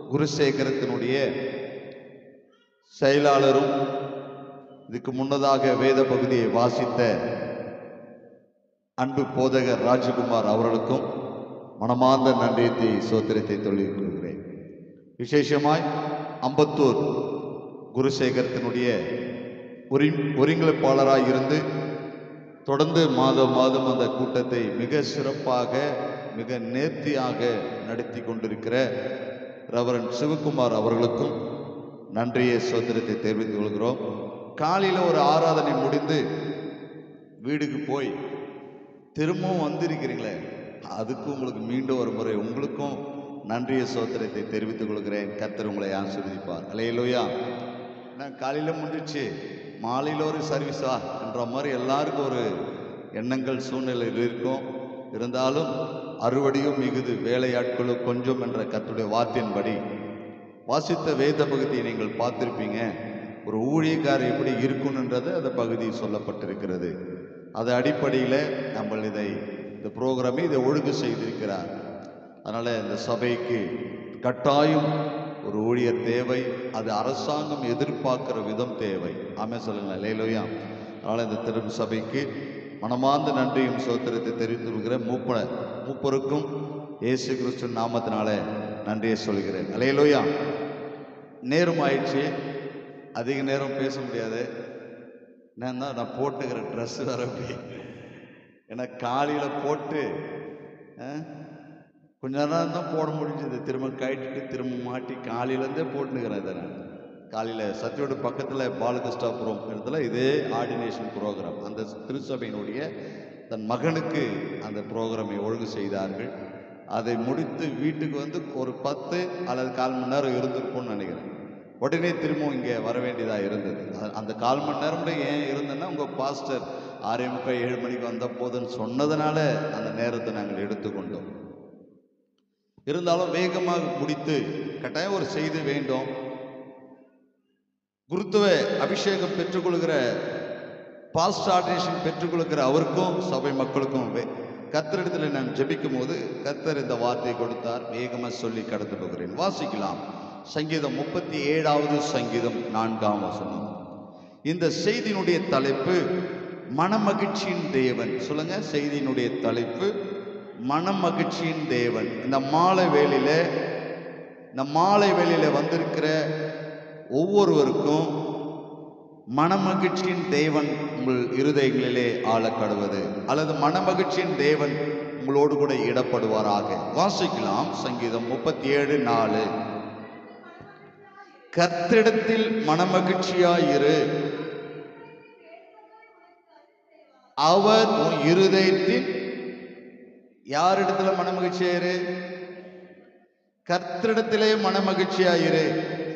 குருசேகரத்தினுடைய செயலாளரும் இதுக்கு முன்னதாக வேத பகுதியை வாசித்த அன்பு போதகர் ராஜகுமார் அவர்களுக்கும் மனமார்ந்த நன்றியத்தை சோத்திரத்தை தொழில் கொள்கிறேன் விசேஷமாய் அம்பத்தூர் குருசேகரத்தினுடைய ஒரி ஒருங்கிணைப்பாளராய் இருந்து தொடர்ந்து மாதம் மாதம் அந்த கூட்டத்தை மிக சிறப்பாக மிக நேர்த்தியாக நடத்தி கொண்டிருக்கிற ரெவரன் சிவகுமார் அவர்களுக்கும் நன்றியை சோத்திரத்தை தெரிவித்துக் கொள்கிறோம் காலையில் ஒரு ஆராதனை முடிந்து வீடுக்கு போய் திரும்பவும் வந்திருக்கிறீங்களே அதுக்கு உங்களுக்கு மீண்டும் ஒரு முறை உங்களுக்கும் நன்றிய சோத்திரத்தை தெரிவித்துக் கொள்கிறேன் கர்த்தர் உங்களை ஆசீர்வதிப்பார் அலையலோயா நான் காலையில் முடிஞ்சிச்சு மாலையில் ஒரு சர்வீஸா என்ற மாதிரி எல்லாருக்கும் ஒரு எண்ணங்கள் சூழ்நிலையில் இருக்கும் இருந்தாலும் அறுவடையும் மிகுது வேலையாட்களும் கொஞ்சம் என்ற கர்த்தருடைய வார்த்தையின்படி வாசித்த வேத பகுதியை நீங்கள் பார்த்திருப்பீங்க ஒரு ஊழியக்காரர் எப்படி இருக்கணுன்றது அந்த பகுதி சொல்லப்பட்டிருக்கிறது அது அடிப்படையில் நம்ம இதை இந்த ப்ரோக்ராமை இதை ஒழுங்கு செய்திருக்கிறார் அதனால் இந்த சபைக்கு கட்டாயம் ஒரு ஊழியர் தேவை அது அரசாங்கம் எதிர்பார்க்கிற விதம் தேவை ஆமே சொல்லுங்களேன் லேலோயா அதனால் இந்த திரு சபைக்கு மனமார்ந்த நன்றியும் சோத்திரத்தை தெரிவித்து கொள்கிற மூப்ப மூப்பருக்கும் இயேசு கிறிஸ்து நாமத்தினால நன்றியை சொல்கிறேன் அலையலோயா நேரம் ஆயிடுச்சு அதிக நேரம் பேச முடியாது நான் தான் நான் போட்டுக்கிற ட்ரெஸ் வேற அப்படி ஏன்னா காலையில் போட்டு ஆ, கொஞ்ச நேரம் தான் போட முடிஞ்சது திரும்ப கழட்டிட்டு திரும்ப மாட்டி காலையிலேருந்தே போட்டுனுக்கிறேன் இதை நான் காலையில் சத்தியோட பக்கத்தில் பாலகிருஷ்டாபுரம் இடத்துல இதே ஆர்டினேஷன் ப்ரோக்ராம் அந்த திருச்சபையினுடைய தன் மகனுக்கு அந்த ப்ரோக்ராமை ஒழுங்கு செய்தார்கள் அதை முடித்து வீட்டுக்கு வந்து ஒரு பத்து அல்லது கால் மணி நேரம் இருந்திருக்கும்னு நினைக்கிறேன் உடனே திரும்பவும் இங்கே வர வேண்டியதாக இருந்தது அ- அந்த கால் மணி நேரம் கூட ஏன் இருந்தேன்னா உங்கள் பாஸ்டர் ஆறே முக்கால் ஏழு மணிக்கு வந்த போதுன்னு சொன்னதுனால அந்த நேரத்தை நாங்கள் எடுத்துக்கொண்டோம் இருந்தாலும் வேகமாக முடித்து கட்டாயம் ஒரு செய்தி வேண்டும் குருத்துவ அபிஷேகம் பெற்றுக்கொள்கிற பாஸ்ட் ஆர்டினேஷன் பெற்றுக்கொள்கிற அவருக்கும் சபை மக்களுக்கும் வே- கர்த்தரிடத்தில் நான் ஜெபிக்கும் போது கர்த்தர் இந்த வார்த்தையை கொடுத்தார் வேகமாக சொல்லி கடந்து போகிறேன் வாசிக்கலாம் சங்கீதம் முப்பத்தி ஏழாவது சங்கீதம் நான்காம் வசனம் இந்த செய்தியினுடைய தலைப்பு மனமகிழ்ச்சியின் தேவன் சொல்லுங்க செய்தியினுடைய தலைப்பு மனமகிழ்ச்சியின் தேவன் இந்த மாலை வேளையில இந்த மாலை வேளையில வந்திருக்கிற ஒவ்வொருவருக்கும் மனமகிழ்ச்சியின் தேவன் உங்கள் இருதயங்களிலே ஆளக்கடுவது அல்லது மனமகிழ்ச்சியின் தேவன் உங்களோடு கூட இடப்படுவாராக வாசிக்கலாம் சங்கீதம் முப்பத்தி ஏழு நாலு கர்த்தரிடத்தில் மனமகிழ்ச்சியாயிரு அவர் உன் இருதயத்தின் யாரிடத்துல மனமகிழ்ச்சியாயிரு கர்த்தரிடத்திலே மனமகிழ்ச்சியாயிரு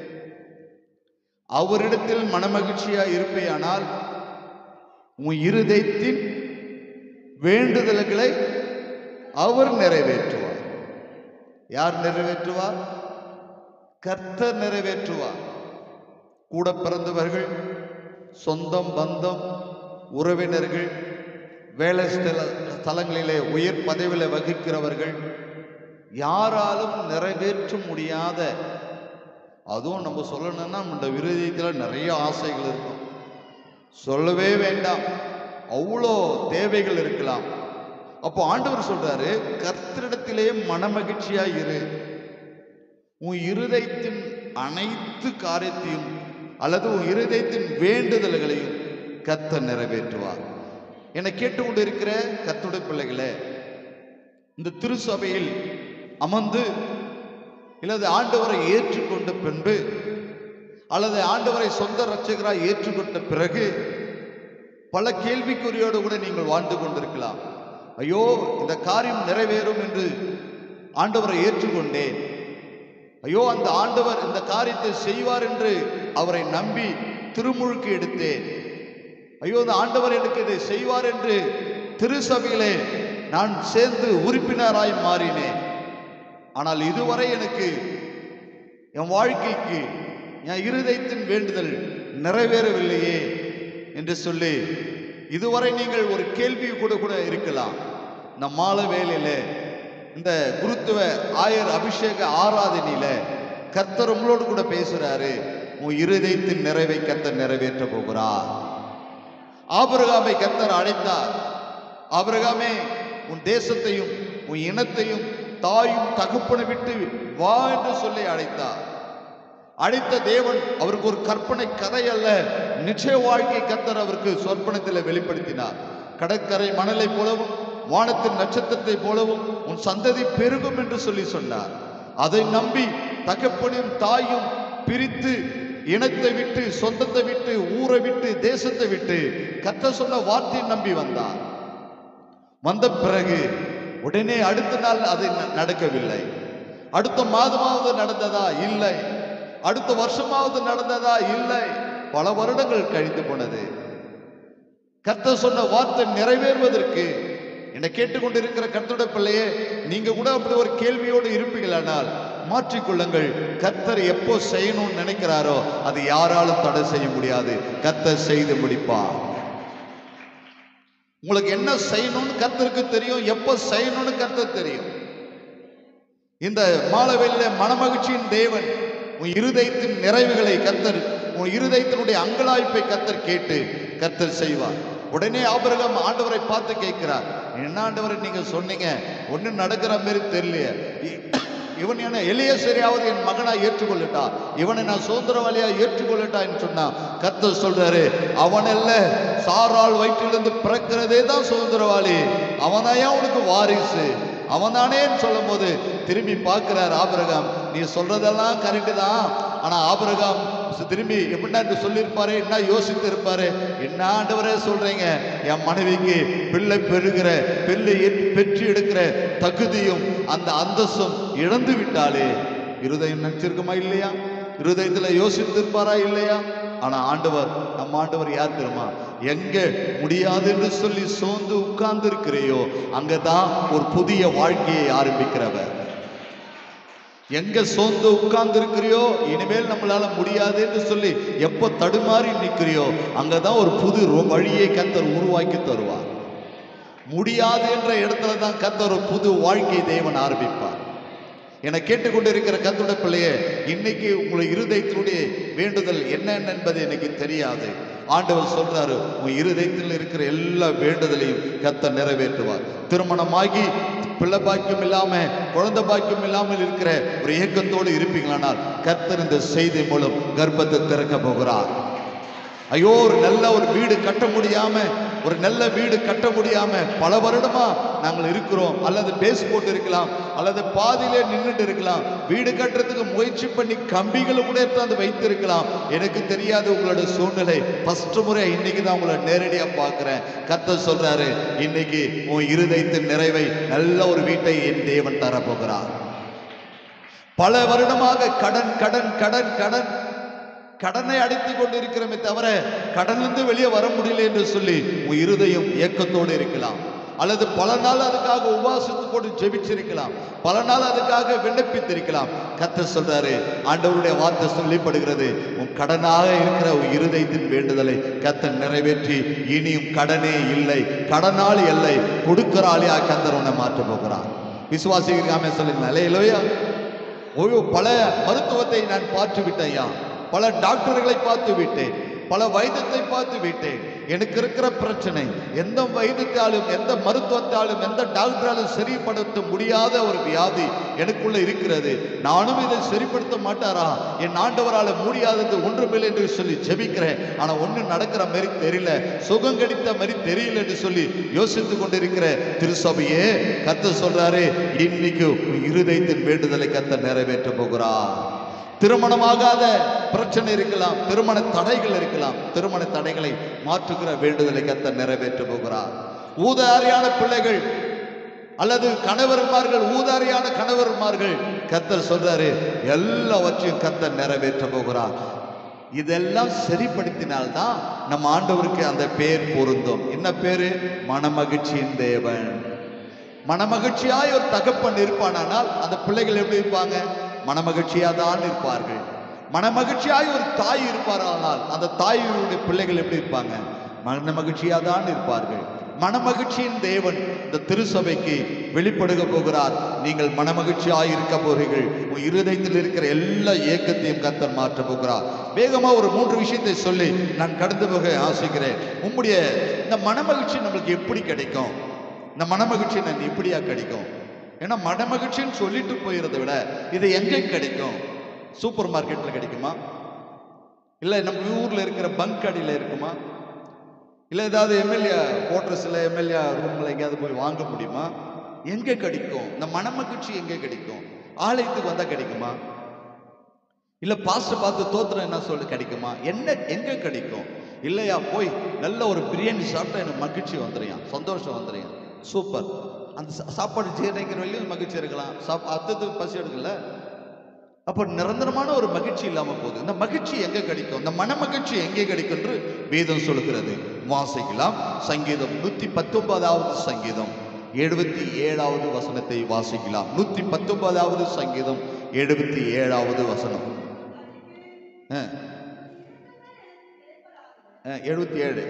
அவரிடத்தில் மனமகிழ்ச்சியா இருப்பேயானால் உன் இருதயத்தின் வேண்டுதல்களை அவர் நிறைவேற்றுவார் யார் நிறைவேற்றுவார் கர்த்தர் நிறைவேற்றுவார் கூட பிறந்தவர்கள் சொந்தம் பந்தம் உறவினர்கள் வேலை ஸ்தல ஸ்தலங்களிலே உயர் பதவியில் வகிக்கிறவர்கள் யாராலும் நிறைவேற்ற முடியாத அதுவும் நம்ம சொல்லணும்னா நம்ம விரோதத்தில் நிறைய ஆசைகள் இருக்கும் சொல்லவே வேண்டாம் அவ்வளோ தேவைகள் இருக்கலாம் அப்போ ஆண்டவர் சொல்றாரு கர்த்தரிடத்திலே மனமகிழ்ச்சியா இரு உன் இருதயத்தின் அனைத்து காரியத்தையும் அல்லது உன் இருதயத்தின் வேண்டுதல்களையும் கர்த்தர் நிறைவேற்றுவார் என்னை கேட்டுக்கொண்டு இருக்கிற கர்த்தருடைய பிள்ளைகளே இந்த திருச்சபையில் அமர்ந்து இல்லது ஆண்டவரை ஏற்றுக்கொண்ட பின்பு அல்லது ஆண்டவரை சொந்த ரட்சகராய் ஏற்றுக்கொண்ட பிறகு பல கேள்விக்குறியோடு கூட நீங்கள் வாழ்ந்து கொண்டிருக்கலாம் ஐயோ இந்த காரியம் நிறைவேறும் என்று ஆண்டவரை ஏற்றுக்கொண்டேன் ஐயோ அந்த ஆண்டவர் இந்த காரியத்தை செய்வார் என்று அவரை நம்பி திருமுழுக்கு எடுத்தேன் ஐயோ இந்த ஆண்டவர் எனக்கு இதை செய்வார் என்று திருசபையிலே நான் சேர்ந்து உறுப்பினராய் மாறினேன் ஆனால் இதுவரை எனக்கு என் வாழ்க்கைக்கு என் இருதயத்தின் வேண்டுதல் நிறைவேறவில்லையே என்று சொல்லி இதுவரை நீங்கள் ஒரு கேள்வி கூட கூட இருக்கலாம் இந்த மாலை வேலையில இந்த குருத்துவ ஆயர் அபிஷேக ஆராதனையில கர்த்தர் உங்களோடு கூட பேசுறாரு உன் இருதயத்தின் நிறைவை கர்த்தர் நிறைவேற்ற போகிறார் ஆபிரகாமை கர்த்தர் அழைத்தார் ஆபிரகாமே உன் தேசத்தையும் உன் இனத்தையும் தாயும் தகப்பனை விட்டு வா என்று சொல்லி அழைத்தார் அழைத்த தேவன் அவருக்கு ஒரு கற்பனை கதை அல்ல நிச்சய வாழ்க்கை கர்த்தர் அவருக்கு சொற்பனத்தில் வெளிப்படுத்தினார் கடற்கரை மணலை போலவும் வானத்தின் நட்சத்திரத்தை போலவும் உன் சந்ததி பெருகும் என்று சொல்லி சொன்னார் அதை நம்பி தகப்பனையும் தாயும் பிரித்து இனத்தை விட்டு சொந்தத்தை விட்டு ஊரை விட்டு தேசத்தை விட்டு கத்த சொன்ன வார்த்தையை நம்பி வந்தார் வந்த பிறகு உடனே அடுத்த நாள் அது ந- நடக்கவில்லை அடுத்த மாதமாவது நடந்ததா இல்லை அடுத்த வருஷமாவது நடந்ததா இல்லை பல வருடங்கள் கழிந்து போனது கர்த்தர் சொன்ன வார்த்தை நிறைவேறுவதற்கு என்னை கேட்டுக்கொண்டிருக்கிற கர்த்தருடைய பிள்ளையே நீங்க கூட அப்படி ஒரு கேள்வியோடு இருப்பீங்களானால் மாற்றிக்கொள்ளுங்கள் கர்த்தர் எப்போ செய்யணும்னு நினைக்கிறாரோ அது யாராலும் தடை செய்ய முடியாது கர்த்தர் செய்து முடிப்பார் உங்களுக்கு என்ன செய்யணும்னு கர்த்தருக்கு தெரியும் எப்போ செய்யணும்னு கர்த்தர் தெரியும் இந்த மாலவெல்ல மனமகிழ்ச்சியின் தேவன் உன் இருதயத்தின் நிறைவுகளை கர்த்தர் உன் இருதயத்தினுடைய அங்கலாய்ப்பை கர்த்தர் கேட்டு கர்த்தர் செய்வார் உடனே ஆபிரகாம் ஆண்டவரை பார்த்து கேட்கிறார் என்ன ஆண்டவரை நீங்க சொன்னீங்க ஒண்ணும் நடக்கிற மாதிரி தெரியலையே இ- இவன் என்ன எளிய சரியாவது என் மகனா ஏற்றுக்கொள்ளட்டா இவனை நான் சுதந்திரவாளியா ஏற்றுக்கொள்ளட்டான்னு சொன்னா கர்த்தர் சொல்றாரு அவனல்ல சாராள் வயிற்றிலிருந்து பிறக்கிறதே தான் சுதந்திரவாளி அவன் உனக்கு வாரிசு அவன்தானேன்னு சொல்லும் போது திரும்பி பார்க்கிறார் ஆபிரகாம் நீ சொல்றதெல்லாம் கரெக்டு தான் ஆனா ஆபிரகாம் சு- திரும்பி எப்படின்னா சொல்லியிருப்பாரு என்ன யோசித்து இருப்பாரு என்ன ஆண்டவரே சொல்றீங்க என் மனைவிக்கு பிள்ளை பெறுகிற பிள்ளை ஏற்- பெற்று எடுக்கிற தகுதியும் அந்த அந்தஸ்தும் இழந்து விட்டாளே இருதயம் நினைச்சிருக்குமா இல்லையா இருதயத்துல யோசித்திருப்பாரா இல்லையா ஆனா ஆண்டவர் நம்ம ஆண்டவர் யார் தெரியுமா எங்க முடியாது என்று சொல்லி சோர்ந்து உட்கார்ந்து இருக்கிறையோ அங்கதான் ஒரு புதிய வாழ்க்கையை ஆரம்பிக்கிறவர் எங்க சோர்ந்து உட்கார்ந்து இருக்கிறியோ இனிமேல் நம்மளால முடியாது என்று சொல்லி எப்ப தடுமாறி நிற்கிறியோ அங்கதான் ஒரு புது ரொ- வழியை கத்தர் உருவாக்கி தருவார் முடியாது என்ற இடத்துல தான் கத்தர் ஒரு புது வாழ்க்கை தேவன் ஆரம்பிப்பார் என கேட்டுக்கொண்டிருக்கிற கத்துடைய பிள்ளையே இன்னைக்கு உங்களுடைய இருதயத்தினுடைய வேண்டுதல் என்ன என்பது எனக்கு தெரியாது ஆண்டவர் சொல்றாரு உன் இருதயத்தில் இருக்கிற எல்லா வேண்டுதலையும் கத்த நிறைவேற்றுவார் திருமணமாகி பிள்ளை பாக்கியம் இல்லாம குழந்தை பாக்கியம் இல்லாமல் இருக்கிற ஒரு ஏக்கத்தோடு இருப்பீங்களானால் கர்த்தர் இந்த செய்தி மூலம் கர்ப்பத்தை திறக்க போகிறார் ஐயோ ஒரு நல்ல ஒரு வீடு கட்ட முடியாம ஒரு நல்ல வீடு கட்ட முடியாம பல வருடமா நாங்கள் இருக்கிறோம் அல்லது பேஸ் போட்டு இருக்கலாம் அல்லது பாதியிலே நின்றுட்டு இருக்கலாம் வீடு கட்டுறதுக்கு முயற்சி பண்ணி கம்பிகளை கூட எடுத்தாந்து வைத்திருக்கலாம் எனக்கு தெரியாது உங்களோட சூழ்நிலை ஃபர்ஸ்ட் முறை இன்னைக்கு தான் உங்களை நேரடியா பார்க்கிறேன் கர்த்தர் சொல்றாரு இன்னைக்கு உன் இருதயத்தின் நிறைவை நல்ல ஒரு வீட்டை என் தேவன் தரப்போகிறார் பல வருடமாக கடன் கடன் கடன் கடன் கடனை அடைத்து கொண்டிருக்கிறோமே தவிர கடனிலிருந்து வெளியே வர முடியல என்று சொல்லி உன் இருதயம் ஏக்கத்தோடு இருக்கலாம் அல்லது பல நாள் அதுக்காக உபாசித்து போட்டு ஜெபிச்சிருக்கலாம் பல நாள் அதுக்காக விண்ணப்பித்திருக்கலாம் கத்த சொல்றாரு ஆண்டவருடைய வார்த்தை சொல்லிப்படுகிறது உன் கடனாக இருக்கிற உன் இருதயத்தின் வேண்டுதலை கத்த நிறைவேற்றி இனியும் கடனே இல்லை கடனாளி இல்லை கொடுக்கிறாளியா கத்தர் உன்னை மாற்ற போகிறார் விசுவாசிக்காம சொல்லுங்க அலையிலோயா ஓய்வு பல மருத்துவத்தை நான் பார்த்து விட்டேன் ஐயா பல டாக்டர்களை பார்த்து விட்டேன் பல வைத்தியத்தை பார்த்து விட்டேன் எனக்கு இருக்கிற பிரச்சனை எந்த வைத்தியத்தாலும் எந்த மருத்துவத்தாலும் எந்த டாக்டராலும் சரிப்படுத்த முடியாத ஒரு வியாதி எனக்குள்ள இருக்கிறது நானும் இதை சரிப்படுத்த மாட்டாரா என் ஆண்டவரால முடியாதது ஒன்றுமில்லை என்று சொல்லி ஜெபிக்கிறேன் ஆனா ஒண்ணும் நடக்கிற மாதிரி தெரியல சுகம் கிடைத்த மாதிரி தெரியல என்று சொல்லி யோசித்து கொண்டிருக்கிற திருசபையே கத்த சொல்றாரு இன்னைக்கு உன் இருதயத்தின் வேண்டுதலை கத்த நிறைவேற்ற போகிறார் திருமணமாகாத பிரச்சனை இருக்கலாம் திருமண தடைகள் இருக்கலாம் திருமண தடைகளை மாற்றுகிற வேண்டுதலை கத்த நிறைவேற்ற போகிறார் ஊதாரியான பிள்ளைகள் அல்லது கணவர்மார்கள் ஊதாரியான கணவர்மார்கள் கத்தர் சொல்றாரு எல்லாவற்றையும் கத்தர் நிறைவேற்ற போகிறார் இதெல்லாம் சரிப்படுத்தினால்தான் நம்ம ஆண்டவருக்கு அந்த பேர் பொருந்தும் என்ன பேரு மனமகிழ்ச்சியின் தேவன் மனமகிழ்ச்சியாய் ஒரு தகப்பன் இருப்பானானால் அந்த பிள்ளைகள் எப்படி இருப்பாங்க மனமகிழ்ச்சியா தான் இருப்பார்கள் மனமகிழ்ச்சியாய் ஒரு தாய் இருப்பாரானால் அந்த தாயுடைய பிள்ளைகள் எப்படி இருப்பாங்க மன மகிழ்ச்சியா தான் இருப்பார்கள் மனமகிழ்ச்சியின் தேவன் இந்த திருசபைக்கு வெளிப்படுக போகிறார் நீங்கள் மனமகிழ்ச்சியாய் இருக்க போறீர்கள் உன் இருதயத்தில் இருக்கிற எல்லா ஏக்கத்தையும் கத்தர் மாற்ற போகிறார் வேகமா ஒரு மூன்று விஷயத்தை சொல்லி நான் கடந்து போக ஆசைக்கிறேன் உம்முடைய இந்த மனமகிழ்ச்சி நம்மளுக்கு எப்படி கிடைக்கும் இந்த மனமகிழ்ச்சி நான் எப்படியா கிடைக்கும் ஏன்னா மனமகிழ்ச்சின்னு சொல்லிட்டு போயிருதை விட இது எங்கே கிடைக்கும் சூப்பர் மார்க்கெட்ல கிடைக்குமா இல்லை நம்ம ஊர்ல இருக்கிற பங்க் அடியில் இருக்குமா இல்லை ஏதாவது எம்எல்ஏ குவார்டர்ஸில் எம்எல்ஏ ரூமில் எங்கேயாவது போய் வாங்க முடியுமா எங்கே கிடைக்கும் இந்த மனமகிழ்ச்சி எங்கே கிடைக்கும் ஆலயத்துக்கு வந்தால் கிடைக்குமா இல்லை பாஸ்டர் பார்த்து தோத்திரம் என்ன சொல்லி கிடைக்குமா என்ன எங்கே கிடைக்கும் இல்லையா போய் நல்ல ஒரு பிரியாணி சாப்பிட்டா எனக்கு மகிழ்ச்சி வந்துடுறியான் சந்தோஷம் வந்துடுறியான் சூப்பர் அந்த சா- சாப்பாடு ஜீரணிக்கிற வரையும் மகிழ்ச்சி இருக்கலாம் சாப் அத்தத்துக்கு பசி எடுக்கல அப்போ நிரந்தரமான ஒரு மகிழ்ச்சி இல்லாம போகுது இந்த மகிழ்ச்சி எங்க கிடைக்கும் இந்த மன மகிழ்ச்சி எங்கே கிடைக்கும் என்று வேதம் சொல்லுகிறது வாசிக்கலாம் சங்கீதம் நூத்தி பத்தொன்பதாவது சங்கீதம் எழுபத்தி ஏழாவது வசனத்தை வாசிக்கலாம் நூத்தி பத்தொன்பதாவது சங்கீதம் எழுபத்தி ஏழாவது வசனம் எழுபத்தி ஏழு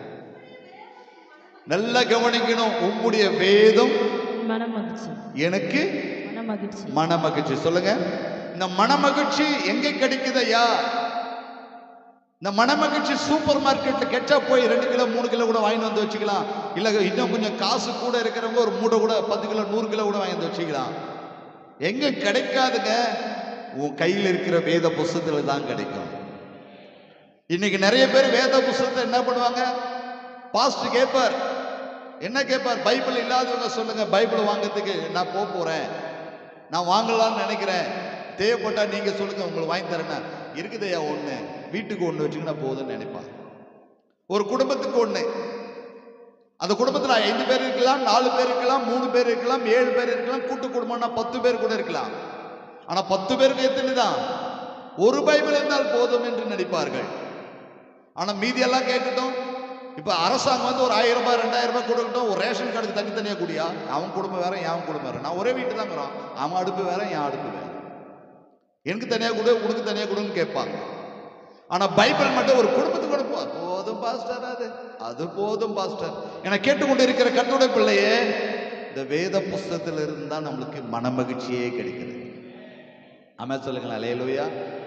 நல்லா கவனிக்கணும் உம்முடைய வேதம் மனமகிழ்ச்சி எனக்கு மனமகிழ்ச்சி மன மகிழ்ச்சி சொல்லுங்க இந்த மன மகிழ்ச்சி எங்க கிடைக்குதையா இந்த மன மகிழ்ச்சி சூப்பர் மார்க்கெட்ல கெட்டா போய் ரெண்டு கிலோ மூணு கிலோ கூட வாங்கிட்டு வந்து வச்சுக்கலாம் இல்ல இன்னும் கொஞ்சம் காசு கூட இருக்கிறவங்க ஒரு மூட்டை கூட பத்து கிலோ நூறு கிலோ கூட வாங்கி வந்து வச்சுக்கலாம் எங்க கிடைக்காதுங்க உன் கையில் இருக்கிற வேத புஸ்தகத்துல தான் கிடைக்கும் இன்னைக்கு நிறைய பேர் வேத புஸ்தகத்தை என்ன பண்ணுவாங்க பாஸ்ட் கேட்பார் என்ன கேட்பார் பைபிள் இல்லாதவங்க சொல்லுங்க பைபிள் வாங்குறதுக்கு நான் போக போறேன் நான் வாங்கலாம்னு நினைக்கிறேன் தேவைப்பட்டா நீங்க சொல்லுங்க உங்களுக்கு வாங்கி தரேன்னா இருக்குதையா ஒண்ணு வீட்டுக்கு ஒண்ணு வச்சுக்கினா போதும்னு நினைப்பான் ஒரு குடும்பத்துக்கு ஒண்ணு அந்த குடும்பத்துல ஐந்து பேர் இருக்கலாம் நாலு பேர் இருக்கலாம் மூணு பேர் இருக்கலாம் ஏழு பேர் இருக்கலாம் கூட்டு குடும்பம்னா பத்து பேர் கூட இருக்கலாம் ஆனா பத்து பேருக்கு எத்தனை தான் ஒரு பைபிள் இருந்தால் போதும் என்று நினைப்பார்கள் ஆனா மீதி எல்லாம் கேட்கட்டும் இப்ப அரசாங்கம் வந்து ஒரு ஆயிரம் ரூபாய் ரெண்டாயிரம் ரூபாய் கொடுக்கட்டும் ஒரு ரேஷன் கார்டுக்கு தனித்தனியா கூடியா அவன் குடும்பம் வேற என் குடும்பம் வேற நான் ஒரே வீட்டு தான் இருக்கிறோம் அவன் அடுப்பு வேற என் அடுப்பு வேற எனக்கு தனியா கொடு உனக்கு தனியா கொடுன்னு கேட்பாங்க ஆனா பைபிள் மட்டும் ஒரு குடும்பத்துக்கு கூட போ- போதும் பாஸ்டர் அது அது போதும் பாஸ்டர் என கேட்டுக்கொண்டு இருக்கிற கட்டுரை பிள்ளையே இந்த வேத புஸ்தகத்தில் இருந்தா நம்மளுக்கு மனமகிழ்ச்சியே கிடைக்குது ஆமா சொல்லுங்களேன் அலையலூயா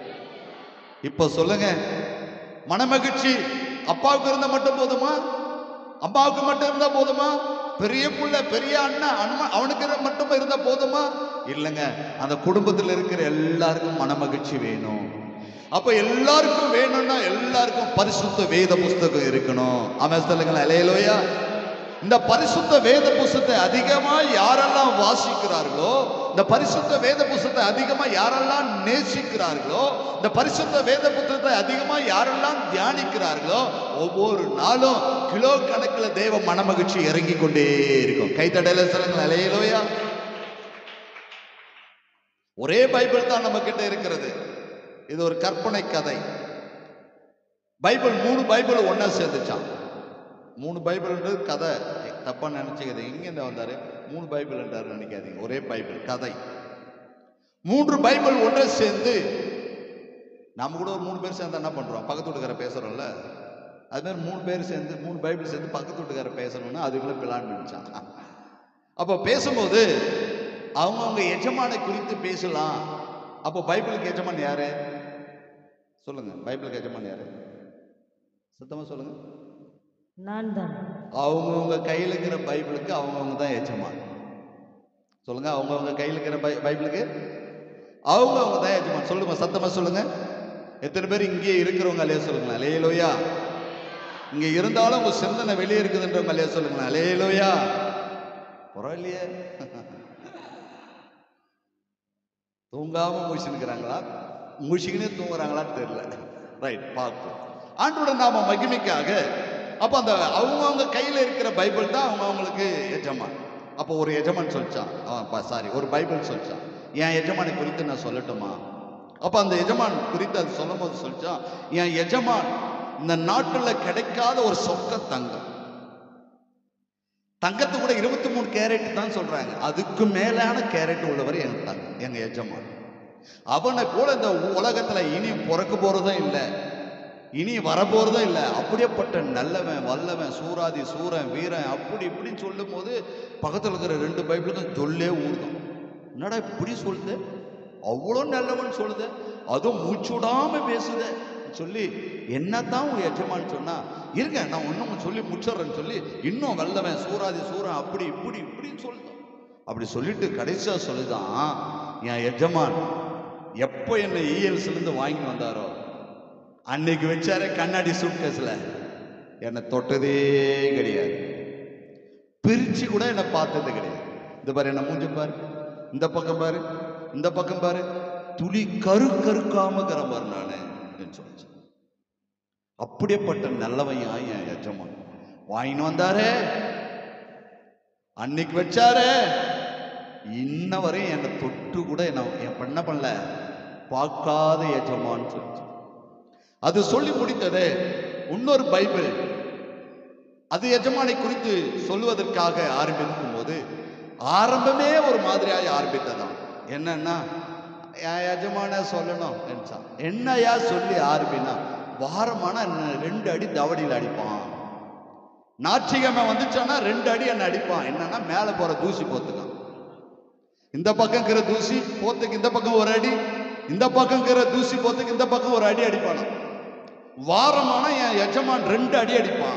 இப்போ சொல்லுங்க மனமகிழ்ச்சி அப்பாவுக்கு இருந்தா மட்டும் போதுமா அம்மாவுக்கு மட்டும் இருந்தா போதுமா பெரிய புள்ள பெரிய அண்ணன் அண்ணா அவனுக்கு இருந்தா மட்டும் இருந்தா போதுமா இல்லைங்க அந்த குடும்பத்தில் இருக்கிற எல்லாருக்கும் மனமகிழ்ச்சி வேணும் அப்ப எல்லாருக்கும் வேணும்னா எல்லாருக்கும் பரிசுத்த வேத புஸ்தகம் இருக்கணும் அவன் சொல்லுங்களேன் அலையலோயா இந்த பரிசுத்த வேத புஸ்தத்தை அதிகமா யாரெல்லாம் வாசிக்கிறார்களோ இந்த பரிசுத்த வேத புஸ்தத்தை அதிகமா யாரெல்லாம் நேசிக்கிறார்களோ இந்த பரிசுத்த வேத புத்தகத்தை அதிகமா யாரெல்லாம் தியானிக்கிறார்களோ ஒவ்வொரு நாளும் கிலோ கணக்கில் தேவ மனமகிழ்ச்சி இறங்கி கொண்டே இருக்கும் கைத்தடையில சொல்லுங்கள் அலையலோயா ஒரே பைபிள் தான் நம்ம கிட்ட இருக்கிறது இது ஒரு கற்பனை கதை பைபிள் மூணு பைபிள் ஒண்ணா சேர்ந்துச்சான் மூணு பைபிள்ன்றது கதை தப்பா நினைச்சுக்கிறது எங்கேருந்து வந்தாரு மூணு பைபிள் என்றாரு நினைக்காதீங்க ஒரே பைபிள் கதை மூன்று பைபிள் ஒன்றை சேர்ந்து நம்ம கூட ஒரு மூணு பேர் சேர்ந்து என்ன பண்றோம் பக்கத்து வீட்டுக்கார பேசுறோம்ல அது மாதிரி மூணு பேர் சேர்ந்து மூணு பைபிள் சேர்ந்து பக்கத்து வீட்டுக்கார பேசணும்னா அதுக்குள்ள பிளான் பண்ணிச்சான் அப்போ பேசும்போது அவங்கவுங்க எஜமானை குறித்து பேசலாம் அப்போ பைபிளுக்கு எஜமான் யாரு சொல்லுங்க பைபிளுக்கு எஜமான் யாரு சுத்தமா சொல்லுங்க நான் தான் அவங்கவுங்க கையில் இருக்கிற பைபிளுக்கு அவங்கவுங்க தான் எஜமான் சொல்லுங்க அவங்கவுங்க கையில் இருக்கிற பை பைபிளுக்கு அவங்கவுங்க தான் எஜமான் சொல்லுங்க சத்தமா சொல்லுங்க எத்தனை பேர் இங்கேயே இருக்கிறவங்க அலைய சொல்லுங்களேன் அலையலோயா இங்க இருந்தாலும் உங்க சிந்தனை வெளியே இருக்குதுன்றவங்க அலைய சொல்லுங்களேன் அலையலோயா பரவாயில்லையே தூங்காம முழிச்சுக்கிறாங்களா முழிச்சுக்கினே தூங்குறாங்களான்னு தெரியல ரைட் பார்ப்போம் ஆண்டோட நாம மகிமைக்காக அப்போ அந்த அவங்கவுங்க கையில் இருக்கிற பைபிள் தான் அவங்க அவங்களுக்கு எஜமான் அப்போ ஒரு எஜமான் சொல்லிச்சான் சாரி ஒரு பைபிள் சொல்லிச்சான் என் எஜமானை குறித்து நான் சொல்லட்டுமா அப்போ அந்த எஜமான் குறித்து அது சொல்லும் போது சொல்லிச்சான் என் எஜமான் இந்த நாட்டில் கிடைக்காத ஒரு சொக்க தங்கம் தங்கத்தை கூட இருபத்தி மூணு கேரட் தான் சொல்றாங்க அதுக்கு மேலான கேரட் உள்ளவர் எங்க தங்க எங்க எஜமான் அவனை போல இந்த உலகத்துல இனி பிறக்க போறதும் இல்லை இனி வரப்போறதும் இல்லை அப்படியேப்பட்ட நல்லவன் வல்லவன் சூராதி சூரன் வீரன் அப்படி இப்படின்னு சொல்லும் போது பக்கத்தில் இருக்கிற ரெண்டு பைபிளுக்கும் சொல்லே ஊறுதான் என்னடா இப்படி சொல்லுது அவ்வளோ நல்லவன் சொல்லுது அதுவும் மூச்சுடாம பேசுத சொல்லி என்னதான் உன் எஜமான்னு சொன்னா இருங்க நான் ஒன்றும் சொல்லி முச்சிடுறேன்னு சொல்லி இன்னும் வல்லவன் சூராதி சூரன் அப்படி இப்படி இப்படின்னு சொல்லுதான் அப்படி சொல்லிட்டு கடைசியா சொல்லுதான் என் எஜமான் எப்போ என்னை ELS-ல இருந்து வாங்கி வந்தாரோ அன்னைக்கு வச்சாரே கண்ணாடி சூட்கேஸ்ல என்னை தொட்டதே கிடையாது பிரிச்சு கூட என்னை பார்த்தது கிடையாது இந்த பாரு என்ன மூஞ்சி பாரு இந்த பக்கம் பாரு இந்த பக்கம் பாரு துளி கரு கருக்காம பாரு நானு அப்படின்னு சொல்லிச்சு அப்படியேப்பட்ட நல்லவையா என் எஜமான் வாங்கின்னு வந்தாரே அன்னைக்கு வச்சாரே இன்ன வரையும் என்னை தொட்டு கூட என்ன என் பண்ண பண்ணல பார்க்காத எஜமான்னு சொல்லிச்சு அது சொல்லி முடித்ததே இன்னொரு பைபிள் அது எஜமானை குறித்து சொல்லுவதற்காக ஆரம்பிக்கும் போது ஆரம்பமே ஒரு மாதிரியாய் ஆரம்பித்ததாம் என்னன்னா என் எஜமான சொல்லணும் என்றான் என்னையா சொல்லி ஆரம்பினா வாரமான என்னை ரெண்டு அடி தவடியில் அடிப்பான் ஞாயிற்றுக்கிழமை வந்துச்சானா ரெண்டு அடி என்ன அடிப்பான் என்னன்னா மேலே போற தூசி போத்துக்கான் இந்த பக்கம் இருக்கிற தூசி போத்துக்கு இந்த பக்கம் ஒரு அடி இந்த பக்கம் இருக்கிற தூசி போத்துக்கு இந்த பக்கம் ஒரு அடி அடிப்பானா வாரமான என் எஜமான் ரெண்டு அடி அடிப்பான்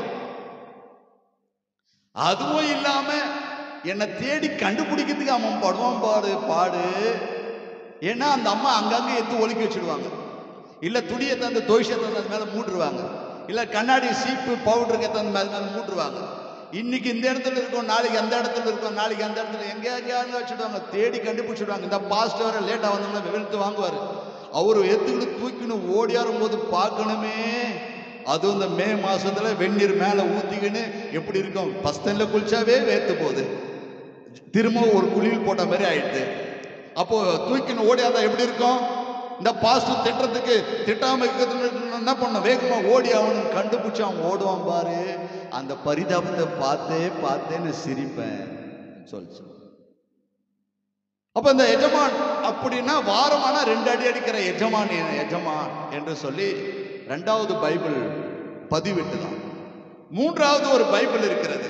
அதுவும் இல்லாம என்னை தேடி கண்டுபிடிக்கிறதுக்கு அவன் படுவான் பாடு பாடு ஏன்னா அந்த அம்மா அங்கங்க எடுத்து ஒதுக்கி வச்சிடுவாங்க இல்ல துணியை தந்து தோஷத்தை தந்து அது மேல மூட்டுருவாங்க இல்ல கண்ணாடி சீப்பு பவுடருக்கு தந்து மேல மேல மூட்டுருவாங்க இன்னைக்கு இந்த இடத்துல இருக்கும் நாளைக்கு அந்த இடத்துல இருக்கும் நாளைக்கு அந்த இடத்துல எங்கேயாவது வச்சுடுவாங்க தேடி கண்டுபிடிச்சிடுவாங்க இந்த பாஸ்ட் வர லேட்டா வந்தோம்னா வெளுத்து வாங்குவாரு அவரு எடுத்துக்கிட்டு தூக்கின்னு ஓடியாரும் போது பார்க்கணுமே அதுவும் இந்த மே மாசத்துல வெந்நீர் மேல ஊத்திக்கின்னு எப்படி இருக்கும் பஸ்தன்ல குளிச்சாவே வேர்த்து போகுது திரும்ப ஒரு குளியல் போட்ட மாதிரி ஆயிடுது அப்போ தூக்கின்னு ஓடியாந்தா எப்படி இருக்கும் இந்த பாஸ்ட் திட்டுறதுக்கு திட்டாம இருக்கிறதுக்கு என்ன பண்ண வேகமா ஓடி அவனுக்கு கண்டுபிடிச்சு அவன் ஓடுவான் பாரு அந்த பரிதாபத்தை பார்த்தே பார்த்தேன்னு சிரிப்பேன் சொல்லிச்சு அப்ப இந்த எஜமான் அப்படின்னா வாரமானா ரெண்டு அடி அடிக்கிற எஜமான் என் எஜமான் என்று சொல்லி ரெண்டாவது பைபிள் பதிவிட்டுதான் மூன்றாவது ஒரு பைபிள் இருக்கிறது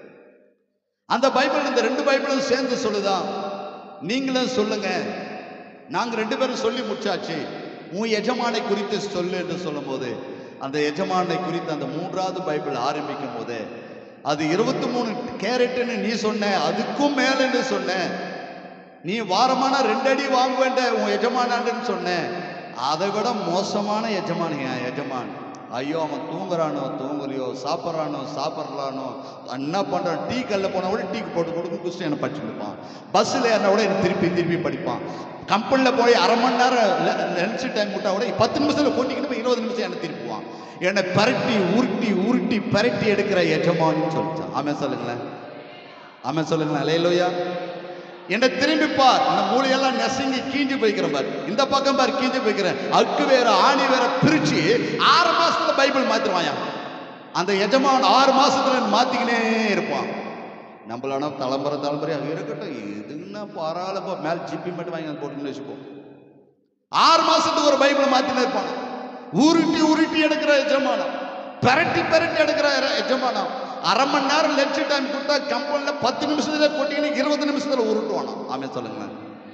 அந்த பைபிள் இந்த ரெண்டு பைபிளும் சேர்ந்து சொல்லுதான் நீங்களும் சொல்லுங்க நாங்க ரெண்டு பேரும் சொல்லி முடிச்சாச்சு உன் எஜமானை குறித்து சொல்லு என்று சொல்லும்போது அந்த எஜமானை குறித்து அந்த மூன்றாவது பைபிள் ஆரம்பிக்கும் போது அது இருபத்தி மூணு கேரட்டுன்னு நீ சொன்ன அதுக்கும் மேலன்னு சொன்ன நீ வாரமான ரெண்டு அடி வாங்க வேண்ட உன் எஜமானான்னு சொன்ன அதை விட மோசமான எஜமான் என் எஜமான் ஐயோ அவன் தூங்குறானோ தூங்கலையோ சாப்பிட்றானோ சாப்பிட்றானோ என்ன பண்றான் டீ கல்ல போனா கூட டீக்கு போட்டு கொடுக்கும் குஸ்டி என்ன படிச்சுருப்பான் பஸ்ஸில் ஏறினா கூட எனக்கு திருப்பி திருப்பி படிப்பான் கம்பெனியில் போய் அரை மணி நேரம் லஞ்ச் டைம் விட்டா கூட பத்து நிமிஷத்தில் கொட்டிக்கிட்டு போய் இருபது நிமிஷம் என்னை திருப்புவான் என்னை பரட்டி உருட்டி உருட்டி பரட்டி எடுக்கிற எஜமான்னு சொல்லிட்டான் ஆமென் சொல்லுங்களேன் ஆமென் சொல்லுங்களேன் அலையலோயா என்னை திரும்பி பார் இந்த மூளையெல்லாம் நெசங்கி கீஞ்சு போய்க்கிறேன் பார் இந்த பக்கம் பார் கீஞ்சு போய்க்கிறேன் அக்கு வேற ஆணி வேற பிரிச்சு ஆறு மாசத்துல பைபிள் மாத்திருவாயா அந்த எஜமான் ஆறு மாசத்துல மாத்திக்கினே இருப்பான் நம்மளான தலைமுறை தலைமுறையாக இருக்கட்டும் இதுன்னா பரவாயில்லப்பா மேல் ஜிப்பி மட்டும் வாங்கி வந்து போட்டுன்னு வச்சுப்போம் ஆறு மாசத்துக்கு ஒரு பைபிளை மாத்தினே இருப்பான் உருட்டி உருட்டி எடுக்கிற எஜமானம் பெரட்டி பெரட்டி எடுக்கிற எஜமானம் அரை மணி நேரம் லெக்சர் டைம் கொடுத்தா கம்பெனியில் பத்து நிமிஷத்துல கொட்டிக்கின்னு இருபது நிமிஷத்துல உருட்டுவானா ஆமே சொல்லுங்களேன்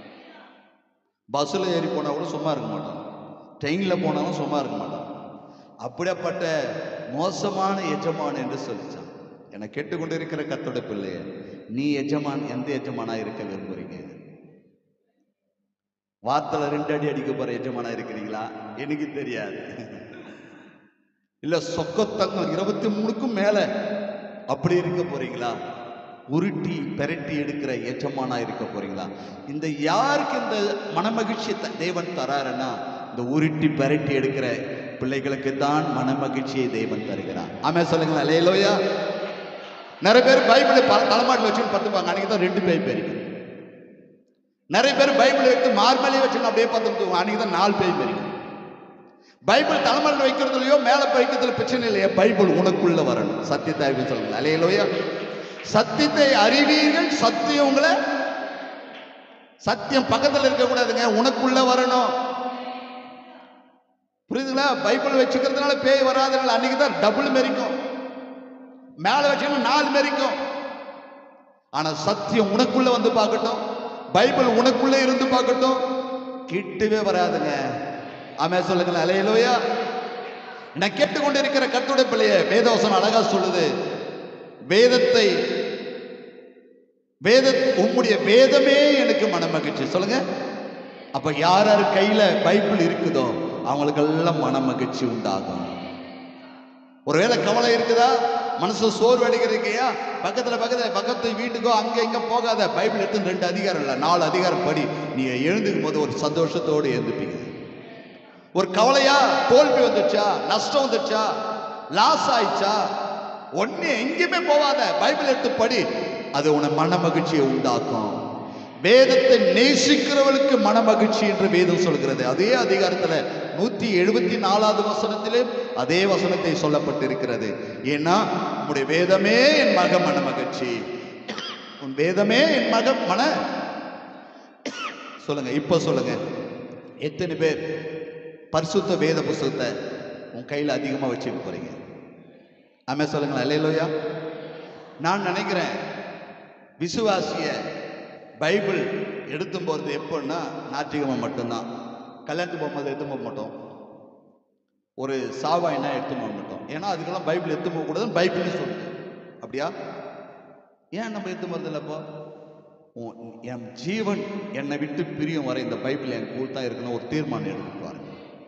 பஸ்ஸில் ஏறி போனா கூட சும்மா இருக்க மாட்டான் ட்ரெயினில் போனாலும் சும்மா இருக்க மாட்டான் அப்படிப்பட்ட மோசமான எஜமான் என்று சொல்லிச்சான் என்னை கேட்டுக்கொண்டிருக்கிற கத்தோட பிள்ளைய நீ எஜமான் எந்த எஜமானா இருக்க விரும்புறீங்க வார்த்தையில ரெண்டு அடி அடிக்க போற எஜமானா இருக்கிறீங்களா எனக்கு தெரியாது இல்ல சொக்கத்தங்கம் இருபத்தி மூணுக்கும் மேல அப்படி இருக்க போறீங்களா உருட்டி பெரட்டி எடுக்கிற எஜமானா இருக்க போறீங்களா இந்த யாருக்கு இந்த மனமகிழ்ச்சி த- தேவன் தராருன்னா இந்த உருட்டி பெரட்டி எடுக்கிற பிள்ளைகளுக்கு தான் மனமகிழ்ச்சியை தேவன் தருகிறார் ஆமே சொல்லுங்களேன் லேலோயா நிறைய பேர் பைபிளை பல தலைமாட்டில் வச்சுன்னு பத்துப்பாங்க அன்னைக்கு தான் ரெண்டு பேய் பெருக்கும் நிறைய பேர் பைபிள் எடுத்து மார்மலே வச்சுன்னு அப்படியே பார்த்து அன்னைக்கு தான் நாலு பேய் பெருக்கும் பைபிள் தலைமையில் வைக்கிறதுலையோ மேலே வைக்கிறதுல பிரச்சனை இல்லையா பைபிள் உனக்குள்ள வரணும் சத்தியத்தை அறிவு சொல்லுங்க அலையிலோயா சத்தியத்தை அறிவீர்கள் சத்தியம் உங்களை சத்தியம் பக்கத்தில் இருக்கக்கூடாதுங்க உனக்குள்ள வரணும் புரியுதுங்களா பைபிள் வச்சுக்கிறதுனால பேய் வராதனால அன்னைக்கு தான் டபுள் மெரிக்கும் மேலே வச்சுக்கணும் நாலு மெரிக்கும் ஆனா சத்தியம் உனக்குள்ள வந்து பார்க்கட்டும் பைபிள் உனக்குள்ள இருந்து பார்க்கட்டும் கிட்டவே வராதுங்க ஆமே சொல்லுங்களேன் அலையலோயா நான் கேட்டுக்கொண்டிருக்கிற கத்துடைய பிள்ளைய வேதவசனம் அழகா சொல்லுது வேதத்தை வேத உம்முடைய வேதமே எனக்கு மனமகிழ்ச்சி சொல்லுங்க அப்ப யார் யார் கையில பைபிள் இருக்குதோ அவங்களுக்கெல்லாம் மனமகிழ்ச்சி உண்டாகும் ஒருவேளை கவலை இருக்குதா மனசு சோர்வு அடைக்கிறதுக்கையா பக்கத்துல பக்கத்துல பக்கத்து வீட்டுக்கோ அங்க இங்க போகாத பைபிள் எடுத்து ரெண்டு அதிகாரம் இல்ல நாலு அதிகாரம் படி நீங்க எழுந்துக்கும் போது ஒரு சந்தோஷத்தோடு எழுந்துப்பீங்க ஒரு கவலையா தோல்வி வந்துச்சா நஷ்டம் வந்துச்சா லாஸ் ஆயிடுச்சா ஒண்ணு எங்கேயுமே போகாத பைபிள் எடுத்து படி அது உன மன மகிழ்ச்சியை உண்டாக்கும் வேதத்தை நேசிக்கிறவளுக்கு மன மகிழ்ச்சி என்று வேதம் சொல்கிறது அதே அதிகாரத்துல நூத்தி எழுபத்தி நாலாவது வசனத்திலே அதே வசனத்தை சொல்லப்பட்டிருக்கிறது ஏன்னா உம்முடைய வேதமே என் மக மன மகிழ்ச்சி உன் வேதமே என் மக மன சொல்லுங்க இப்ப சொல்லுங்க எத்தனை பேர் பரிசுத்த வேத புஸ்தகத்தை உன் கையில் அதிகமாக வச்சுக்க போறீங்க ஆமே சொல்லுங்களேன் அல்லையிலோயா நான் நினைக்கிறேன் விசுவாசிய பைபிள் எடுத்தும் போகிறது எப்போன்னா ஞாயிற்றுக்கிழமை மட்டும்தான் கல்யாணத்துக்கு போகும்போது எடுத்து போக மாட்டோம் ஒரு சாவாயினா எடுத்து போக மாட்டோம் ஏன்னா அதுக்கெல்லாம் பைபிள் எடுத்து போகக்கூடாதுன்னு பைபிள்னு சொல்லுது அப்படியா ஏன் நம்ம எடுத்து போகிறது இல்லைப்போ உன் என் ஜீவன் என்னை விட்டு பிரியும் வரை இந்த பைபிள் என் கூட தான் இருக்கணும் ஒரு தீர்மானம் எடுத்து பாருங்க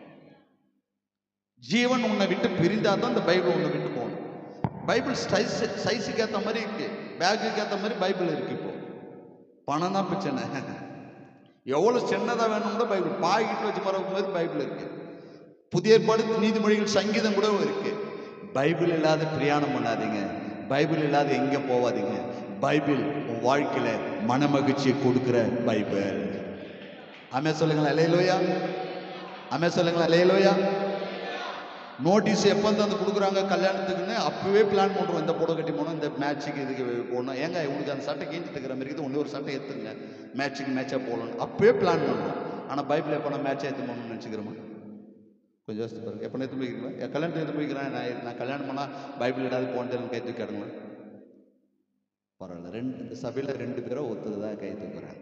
ஜீவன் உன்னை விட்டு பிரிந்தா தான் இந்த பைபிள் உன்னை விட்டு போகணும் பைபிள் சைஸ் சைஸுக்கு ஏற்ற மாதிரி இருக்கு பேக்குக்கு ஏற்ற மாதிரி பைபிள் இருக்கு இப்போ பணம் தான் பிரச்சனை எவ்வளோ சின்னதாக வேணும் கூட பைபிள் பாக்கெட்டில் வச்சு மறக்கும் மாதிரி பைபிள் இருக்கு புதிய ஏற்பாடு நீதிமொழிகள் சங்கீதம் கூட இருக்கு பைபிள் இல்லாத பிரயாணம் பண்ணாதீங்க பைபிள் இல்லாத எங்கே போவாதீங்க பைபிள் உன் வாழ்க்கையில மன மகிழ்ச்சியை கொடுக்கிற பைபிள் அமே சொல்லுங்களேன் அலையலோயா அமே சொல்லுங்களேன் அலையலோயா நோட்டீஸ் எப்போ வந்து கொடுக்குறாங்க கல்யாணத்துக்குன்னு அப்பவே பிளான் பண்ணுறோம் இந்த புடவை கட்டி போகணும் இந்த மேட்சுக்கு இதுக்கு போகணும் ஏங்க உங்களுக்கு அந்த சட்டை கிழிஞ்சிட்டு இருக்கிற மாதிரி இருக்குது இன்னொரு சட்டை எடுத்துங்க மேட்சுக்கு மேட்சாக போகணும் அப்பவே பிளான் பண்ணுறோம் ஆனால் பைபிள் எப்போ நான் மேட்சாக எடுத்து போகணும்னு நினச்சிக்கிறோமா கொஞ்சம் யோசிச்சு பாருங்க எப்போ எடுத்து போய்க்கிறீங்களா என் கல்யாணத்தை எடுத்து போய்க்கிறேன் நான் நான் கல்யாணம் பண்ணால் பைபிள் ஏதாவது போன்ட்டு கை தூக்கி கிடங்களா பரவாயில்ல ரெண்டு சபையில் ரெண்டு பேரும் ஒத்துதான் கை தூக்குறாங்க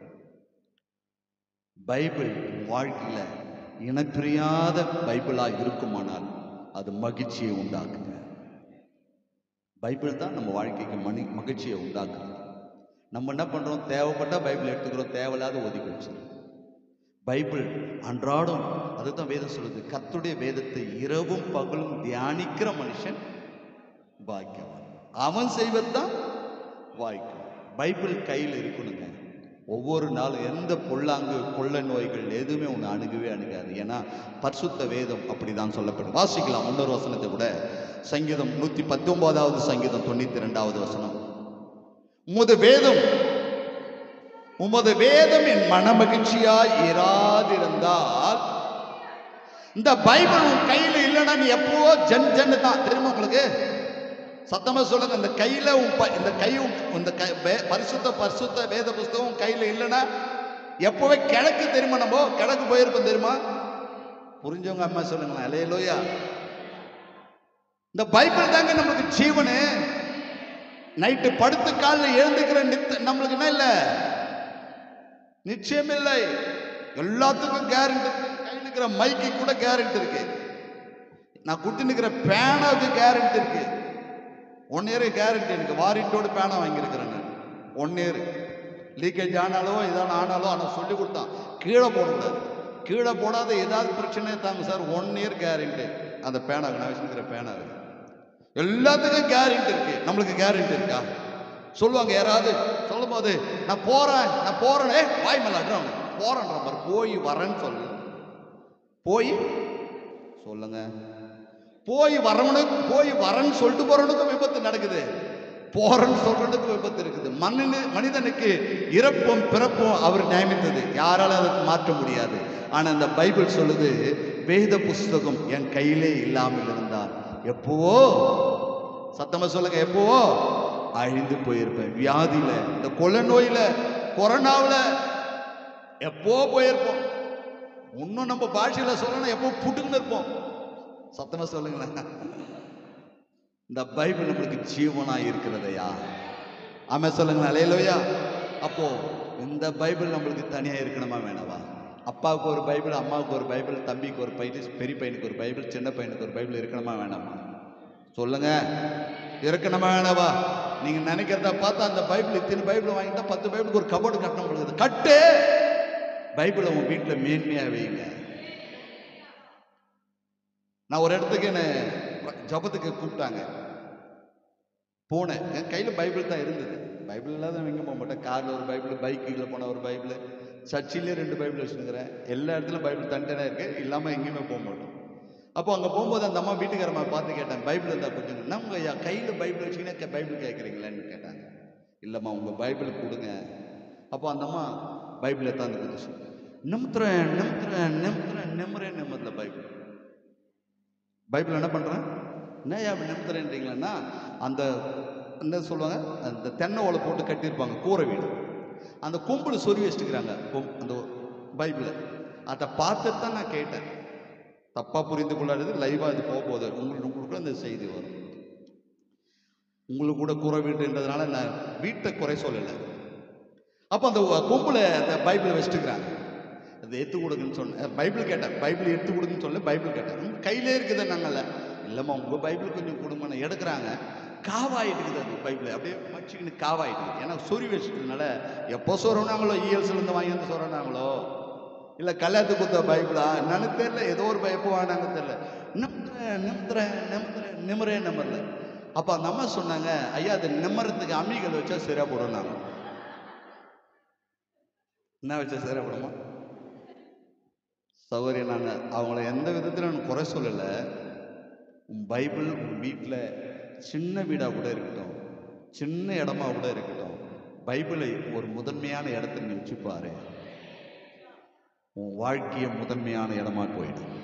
பைபிள் வாழ்க்கையில இனப்பிரியாத பைபிளா இருக்குமானால் அது மகிழ்ச்சியை உண்டாக்குங்க பைபிள் தான் நம்ம வாழ்க்கைக்கு மணி மகிழ்ச்சியை உண்டாக்குறது நம்ம என்ன பண்றோம் தேவைப்பட்டா பைபிள் எடுத்துக்கிறோம் தேவையில்லாத ஒதுக்கி வச்சிருக்கோம் பைபிள் அன்றாடம் அதுதான் வேதம் சொல்லுது கர்த்தருடைய வேதத்தை இரவும் பகலும் தியானிக்கிற மனுஷன் பாக்கியவான் அவன் செய்வதுதான் வாய்க்கும் பைபிள் கையில் இருக்கணுங்க ஒவ்வொரு நாளும் எந்த பொல்லாங்கு கொள்ள நோய்கள் எதுவுமே ஒன்று அணுகவே அணுகாது ஏன்னா பரிசுத்த வேதம் அப்படிதான் சொல்லப்படும் வாசிக்கலாம் இன்னொரு வசனத்தை கூட சங்கீதம் நூற்றி பத்தொன்பதாவது சங்கீதம் தொண்ணூற்றி ரெண்டாவது வசனம் உமது வேதம் உமது வேதம் என் மனமகிழ்ச்சியாய் இராதிருந்தால் இந்த பைபிள் உன் கையில் இல்லைன்னா நீ எப்போ ஜன் ஜன்னு தான் தெரியுமா உங்களுக்கு சத்தமா சொல்லுங்க இந்த கையில உன் ப- இந்த கை உன்- இந்த கை வே- பரிசுத்த பரிசுத்த வேத புஸ்தகம் உன் கையில இல்லைன்னா எப்பவே கிழக்கு தெரியுமா நம்ம கிழக்கு போயிருப்போம் தெரியுமா புரிஞ்சவங்க அம்மா சொல்லுங்களேன் அலையலோயா இந்த பைபிள் தாங்க நமக்கு ஜீவனு நைட்டு படுத்து காலில் எழுந்துக்கிற நித்த நம்மளுக்கு என்ன இல்லை நிச்சயம் இல்லை எல்லாத்துக்கும் கேரண்ட் கையில் இருக்கிற மைக்கு கூட கேரண்ட் இருக்கு நான் கொடுத்து நிற்கிற பேனாவுக்கு கேரண்ட் இருக்கு ஒன் இயர் கேரண்ட் எனக்கு வாரண்டியோட பேனா வாங்கியிருக்கிறேன் நான் ஒன் இயர் லீக்கேஜ் ஆனாலோ ஏதாவது ஆனாலோ ஆனால் சொல்லி கொடுத்தான் கீழே போடக்கூடாது கீழே போடாத ஏதாவது பிரச்சனை தாங்க சார் ஒன் இயர் கேரண்டி அந்த பேனாவுக்கு நான் வச்சுருக்கிற பேனாவுக்கு எல்லாத்துக்கும் கேரண்ட் இருக்கு நம்மளுக்கு கேரண்ட் இருக்கா சொல்லுவாங்க யாராவது சொல்லும் போது நான் போறேன் நான் போறேன் ஏய், வாய் மேல அட்றாங்க போறேன்ற மாதிரி போய் வரேன்னு சொல்லு போய் சொல்லுங்க போய் வரவனுக்கு போய் வரேன்னு சொல்லிட்டு போறவனுக்கும் விபத்து நடக்குது போறேன்னு சொல்றதுக்கு விபத்து இருக்குது மனித மனிதனுக்கு இறப்பும் பிறப்பும் அவர் நியமித்தது யாராலும் அதை மாற்ற முடியாது ஆனா இந்த பைபிள் சொல்லுது வேத புஸ்தகம் என் கையிலே இல்லாமல் இருந்தால் எப்பவோ சத்தமா சொல்லுங்க எப்பவோ அழிந்து போயிருப்பேன் வியாதியில இந்த கொலை நோயில கொரோனாவுல எப்போ போயிருப்போம் இன்னும் நம்ம பாஷையில சொல்லணும் எப்போ புட்டுக்குன்னு இருப்போம் சத்தமா சொல்லுங்களேன் இந்த பைபிள் நம்மளுக்கு ஜீவனா இருக்கிறதையா ஆமா சொல்லுங்களேன் அலையலோயா அப்போ இந்த பைபிள் நம்மளுக்கு தனியா இருக்கணுமா வேணவா அப்பாவுக்கு ஒரு பைபிள் அம்மாவுக்கு ஒரு பைபிள் தம்பிக்கு ஒரு பைபிள் பெரிய பையனுக்கு ஒரு பைபிள் சின்ன பையனுக்கு ஒரு பைபிள் இருக்கணுமா வேணாமா சொல்லுங்க இருக்கணுமா வேணாவா நீங்க நினைக்கிறத பார்த்தா அந்த பைபிள் இத்தனை பைபிள் வாங்கிட்டா பத்து பைபிளுக்கு ஒரு கபோர்டு கட்டணும் பொழுது கட்டு பைபிளை உன் வீட்டில் மேன்மையா வைங்க நான் ஒரு இடத்துக்கு என்ன ஜபத்துக்கு கூப்பிட்டாங்க போனேன் என் கையில் பைபிள் தான் இருந்தது பைபிள் இல்லாத எங்கே போக மாட்டேன் காரில் ஒரு பைபிள் பைக்கில் போன ஒரு பைபிள் சர்ச்சிலே ரெண்டு பைபிள் வச்சுருக்கிறேன் எல்லா இடத்துலையும் பைபிள் தனித்தனியாக இருக்கு இல்லாமல் எங்கேயுமே போக மாட்டோம் அப்போ அங்கே போகும்போது அந்த அம்மா வீட்டுக்காரம்மா பார்த்து கேட்டேன் பைபிள் இருந்தால் கொஞ்சம் நம்ம ஐயா கையில் பைபிள் வச்சிங்கன்னா பைபிள் கேட்குறீங்களேன்னு கேட்டாங்க இல்லைம்மா உங்கள் பைபிள் கொடுங்க அப்போ அந்த அம்மா பைபிள் எடுத்தாந்து கொடுத்துச்சு நிமித்துறேன் நிமித்துறேன் நிமித்துறேன் நிம்மறேன் நிம்மதில்ல பைபிள் பைபிள் என்ன பண்ணுறேன் என்ன அப்படி நிமித்துறேன்றீங்களா அந்த என்ன சொல்லுவாங்க அந்த தென்னை ஓலை போட்டு கட்டியிருப்பாங்க கூரை வீடு அந்த கொம்பில் சொருவி வச்சுக்கிறாங்க கொம் அந்த பைபிளை அதை பார்த்துட்டு தான் நான் கேட்டேன் தப்பாக புரிந்து கொள்ளாதது லைவாக இது போக போகுது உங்களுக்கு உங்களுக்கு அந்த செய்தி வரும் உங்களுக்கு கூட கூரை வீடுன்றதுனால நான் வீட்டை குறை சொல்லலை அப்போ அந்த கொம்பில் அந்த பைபிளை வச்சுட்டுக்கிறாங்க அதை எடுத்து கொடுங்கன்னு சொன்னேன் பைபிள் கேட்டேன் பைபிள் எடுத்து கொடுங்கன்னு சொல்ல பைபிள் கேட்டேன் உங்க கையிலே இருக்குது நாங்கள்ல இல்லைம்மா உங்கள் பைபிள் கொஞ்சம் கொடுங்கன்னு எடுக்கிறாங்க காவாயிட்டு இருக்குது அது பைபிள் அப்படியே மச்சிக்கின்னு காவாயிட்டு ஏன்னா சொறி வச்சுட்டதுனால எப்போ சொரணாங்களோ இஎல்ஸ்லேருந்து வாங்கி வந்து சொரணாங்களோ இல்லை கல்யாணத்துக்கு கொடுத்த பைபிளா என்னன்னு தெரியல ஏதோ ஒரு எப்போ வாங்கினாங்க தெரியல நிமித்துறேன் நிமித்துறேன் நிமித்துறேன் நிமிரே நிமிரல அப்போ அந்த அம்மா சொன்னாங்க ஐயா அது நிம்மறதுக்கு அம்மிகள் வச்சா சரியா போடும் நாங்கள் என்ன வச்சா சரியா போடுமா சௌகரியம் நாங்கள் அவங்கள எந்த விதத்தில் நான் குறை சொல்லலை உன் பைபிள் உன் வீட்டில் சின்ன வீடாக கூட இருக்கட்டும் சின்ன இடமா கூட இருக்கட்டும் பைபிளை ஒரு முதன்மையான இடத்துல நீ வச்சுப்பாரு உன் வாழ்க்கைய முதன்மையான இடமா போயிடும்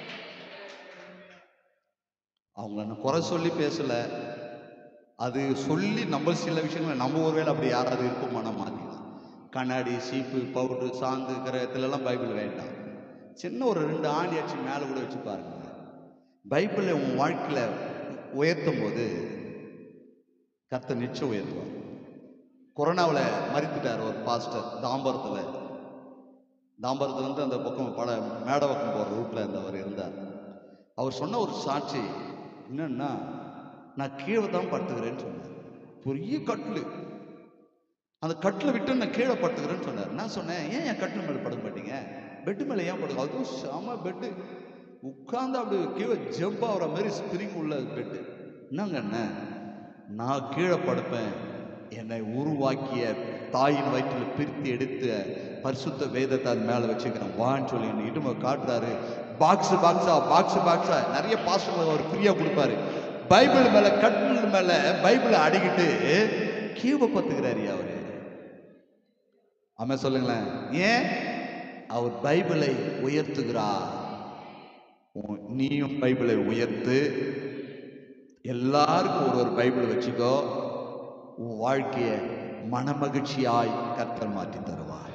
அவங்க நான் குறை சொல்லி பேசல அது சொல்லி நம்ம சில விஷயங்களை நம்ம ஒருவேளை அப்படி யாராவது இருக்குமானா மாற்றிக்கலாம் கண்ணாடி சீப்பு பவுட்ரு சாந்து கிரகத்துலலாம் பைபிள் வேண்டாம் சின்ன ஒரு ரெண்டு ஆணி அடிச்சு மேலே கூட வச்சு பாருங்க பைபிளை உன் வாழ்க்கையில் உயர்த்தும் போது கர்த்தர் நிச்சயம் உயர்த்துவார் கொரோனாவில் மறித்துட்டார் ஒரு பாஸ்டர் தாம்பரத்தில் தாம்பரத்துலேருந்து அந்த பக்கம் பல மேடை பக்கம் போகிற ரூட்டில் இருந்தவர் இருந்தார் அவர் சொன்ன ஒரு சாட்சி என்னன்னா நான் கீழே தான் படுத்துக்கிறேன்னு சொன்னார் பெரிய கட்டில் அந்த கட்டில் விட்டு நான் கீழே படுத்துக்கிறேன்னு சொன்னார் நான் சொன்னேன் ஏன் என் கட்டில் மேலே படுக்க மாட்டீங்க பெட்டு மேலே ஏன் படுக்க அதுவும் செம பெட்டு உட்கார்ந்து அப்படி கீழே ஜம்ப் ஆகிற மாதிரி ஸ்ப்ரிங் உள்ள பெட்டு என்னங்க என்ன நான் கீழே படுப்பேன் என்னை உருவாக்கிய தாயின் வயிற்றில் பிரித்து எடுத்து பரிசுத்த வேதத்தை அது மேலே வச்சுக்கிறேன் வான்னு சொல்லி என்னை இடுமை காட்டுறாரு பாக்ஸ் பாக்ஸா பாக்ஸ் பாக்ஸா நிறைய பாஸ்டர் அவர் ஃப்ரீயாக கொடுப்பாரு பைபிள் மேலே கட்டில் மேலே பைபிளை அடிக்கிட்டு கீழே பத்துக்கிறாரு அவரு ஆமா சொல்லுங்களேன் ஏன் அவர் பைபிளை உயர்த்துகிறார் உன் நீயும் பைபிளை உயர்த்து எல்லாருக்கும் ஒரு ஒரு பைபிள் வச்சுக்கோ உன் வாழ்க்கைய மனமகிழ்ச்சியாய் கர்த்தர் மாற்றி தருவார்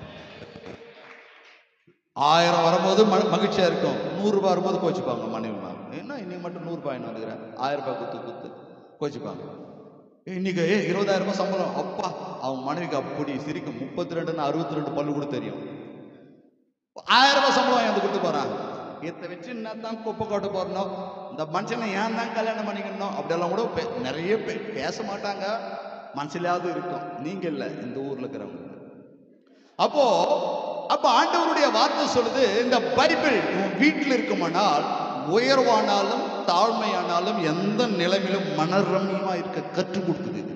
ஆயிரம் வரும்போது ம மகிழ்ச்சியா இருக்கும் நூறு ரூபாய் வரும்போது கோச்சிப்பாங்க மனைவி மேம் என்ன இன்னைக்கு மட்டும் நூறு ரூபாய் வந்துக்கிறேன் ஆயிரம் ரூபாய் குத்து குத்து கோச்சிப்பாங்க இன்னைக்கு ஏ இருபதாயிரம் ரூபாய் சம்பளம் அப்பா அவன் மனைவிக்கு அப்படி சிரிக்கும் முப்பத்தி ரெண்டுன்னு அறுபத்தி ரெண்டு பல்லு கூட தெரியும் ஆயிரம் ரூபாய் சம்பளம் வாங்கி வந்து கொடுத்து போறாங்க இதை வச்சு என்ன தான் குப்பை கொட்டு போடணும் இந்த மனுஷனை ஏன் தான் கல்யாணம் பண்ணிக்கணும் அப்படியெல்லாம் கூட பே- நிறைய பேர் பேச மாட்டாங்க மனசுலையாவது இருக்கும் நீங்க இல்லை இந்த ஊர்ல இருக்கிறவங்க அப்போ அப்ப ஆண்டவருடைய வார்த்தை சொல்லுது இந்த பைபிள் உன் வீட்டில் இருக்குமானால் உயர்வானாலும் தாழ்மையானாலும் எந்த நிலைமையிலும் மனரம்யமா இருக்க கற்றுக் கொடுக்குது இது.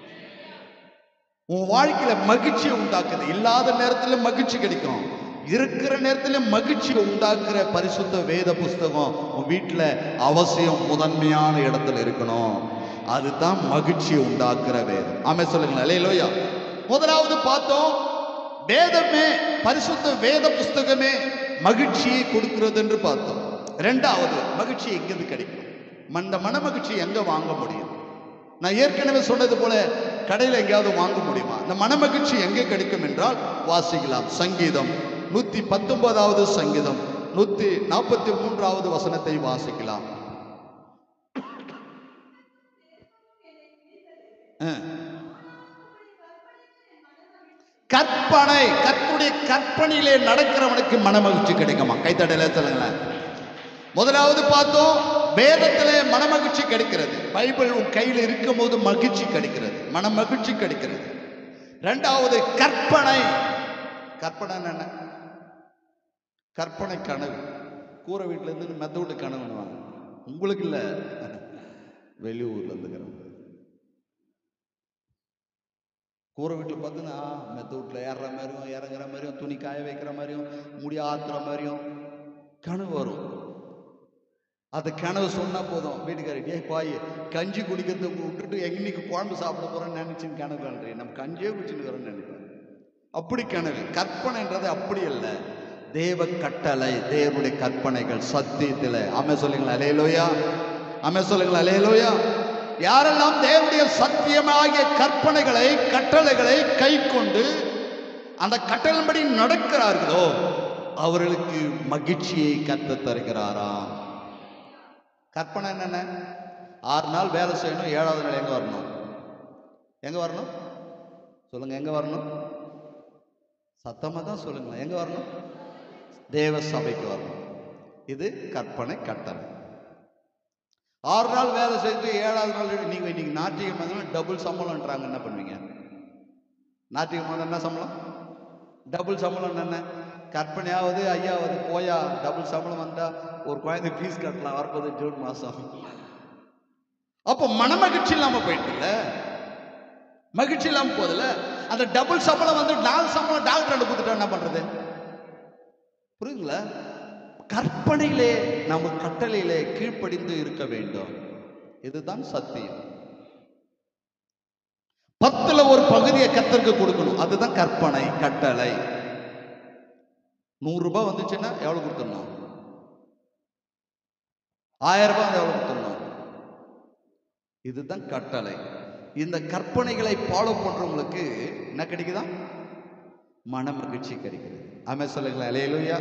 உன் வாழ்க்கையில மகிழ்ச்சியை உண்டாக்குது இல்லாத நேரத்துல மகிழ்ச்சி கிடைக்கும் இருக்கிற நேரத்துல மகிழ்ச்சியை உண்டாக்குற பரிசுத்த வேத புஸ்தகம் உன் வீட்டுல அவசியம் முதன்மையான இடத்துல இருக்கணும் அதுதான் மகிழ்ச்சியை உண்டாக்குற வேதம் ஆமே சொல்லுங்களேன் அலையிலோயா முதலாவது பார்த்தோம் வேதமே பரிசுத்த வேத புஸ்தகமே மகிழ்ச்சியை கொடுக்கிறது என்று பார்த்தோம் ரெண்டாவது மகிழ்ச்சி எங்கிருந்து கிடைக்கும் அந்த மன மகிழ்ச்சி எங்க வாங்க முடியும் நான் ஏற்கனவே சொன்னது போல கடையில் எங்கேயாவது வாங்க முடியுமா இந்த மனமகிழ்ச்சி எங்கே கிடைக்கும் என்றால் வாசிக்கலாம் சங்கீதம் நூத்தி பத்தொன்பதாவது சங்கீதம் நூத்தி நாற்பத்தி மூன்றாவது வசனத்தை வாசிக்கலாம் கற்பனையிலே நடக்கிறவனுக்கு மனமகிழ்ச்சி கிடைக்குமா கைத்தடையில சொல்லுங்களேன் முதலாவது பார்த்தோம் வேதத்திலே மனமகிழ்ச்சி கிடைக்கிறது பைபிள் உன் கையில் இருக்கும் போது மகிழ்ச்சி கிடைக்கிறது மனமகிழ்ச்சி கிடைக்கிறது ரெண்டாவது கற்பனை கற்பனை என்ன கற்பனை கனவு கூரை வீட்டுல இருந்து மெத்த வீட்டு கனவுன்னுவாங்க உங்களுக்கு இல்ல வெளியூர்ல இருந்துக்கிறவங்க கூரை வீட்டில் பார்த்தீங்கன்னா மெத்த வீட்டில் ஏறுற மாதிரியும் இறங்குற மாதிரியும் துணி காய வைக்கிற மாதிரியும் முடி ஆத்துற மாதிரியும் கனவு வரும் அது கனவு சொன்னா போதும் வீட்டுக்காரி டே பாய் கஞ்சி குடிக்கிறதுக்கு விட்டுட்டு இன்னைக்கு குழம்பு சாப்பிட போறோம்னு நினைச்சுன்னு கனவு காண்றேன் நம்ம கஞ்சியே குடிச்சுன்னு இருக்கிறோம்னு நினைப்பேன் அப்படி கனவு கற்பனைன்றது அப்படி அல்ல தேவ கட்டளை தேவனுடைய கற்பனைகள் சத்தியத்தில் அமை சொல்லுங்களா அலையலோயா அமை சொல்லுங்களா அலையலோயா யாரெல்லாம் தேவனுடைய சத்தியமாகிய கற்பனைகளை கட்டளைகளை கை கொண்டு அந்த கட்டளைப்படி நடக்கிறார்களோ அவர்களுக்கு மகிழ்ச்சியை கத்த தருகிறாராம் கற்பனை என்னென்ன ஆறு நாள் வேலை செய்யணும் ஏழாவது நாள் எங்க வரணும் எங்க வரணும் சொல்லுங்க எங்க வரணும் சத்தமா தான் சொல்லுங்களேன் எங்க வரணும் தேவ சபைக்கு வரணும் இது கற்பனை கட்டளை ஆறு நாள் வேலை செஞ்சு ஏழாவது நாள் நீங்க இன்னைக்கு நாட்டியம் வந்தாலும் டபுள் சம்பளம்ன்றாங்க என்ன பண்ணுவீங்க நாட்டியம் வந்தா என்ன சம்பளம் டபுள் சம்பளம் என்ன கற்பனையாவது ஐயாவது போயா டபுள் சம்பளம் வந்தா ஒரு குழந்தை ஃபீஸ் கட்டலாம் வரப்போது ஜூன் மாசம் அப்போ மனமகிழ்ச்சி இல்லாம போயிட்டுல மகிழ்ச்சி இல்லாம போகுதுல அந்த டபுள் சம்பளம் வந்து நாலு சம்பளம் டாக்டர் கொடுத்துட்டா என்ன பண்றது புரியுங்களா கற்பனையிலே நம்ம கட்டளையிலே கீழ்ப்படிந்து இருக்க வேண்டும் இதுதான் சத்தியம் பத்துல ஒரு பகுதியை கத்தருக்கு கொடுக்கணும் அதுதான் கற்பனை கட்டளை நூறு ரூபாய் வந்துச்சுன்னா எவ்வளவு கொடுத்துடணும் ஆயிரம் ரூபாய் வந்து எவ்வளவு கொடுத்துடணும் இதுதான் கட்டளை இந்த கற்பனைகளை ஃபாலோ பண்றவங்களுக்கு என்ன கிடைக்குதா மன மகிழ்ச்சி கிடைக்கிறது ஆமே சொல்லுங்களேன் அலையலுயா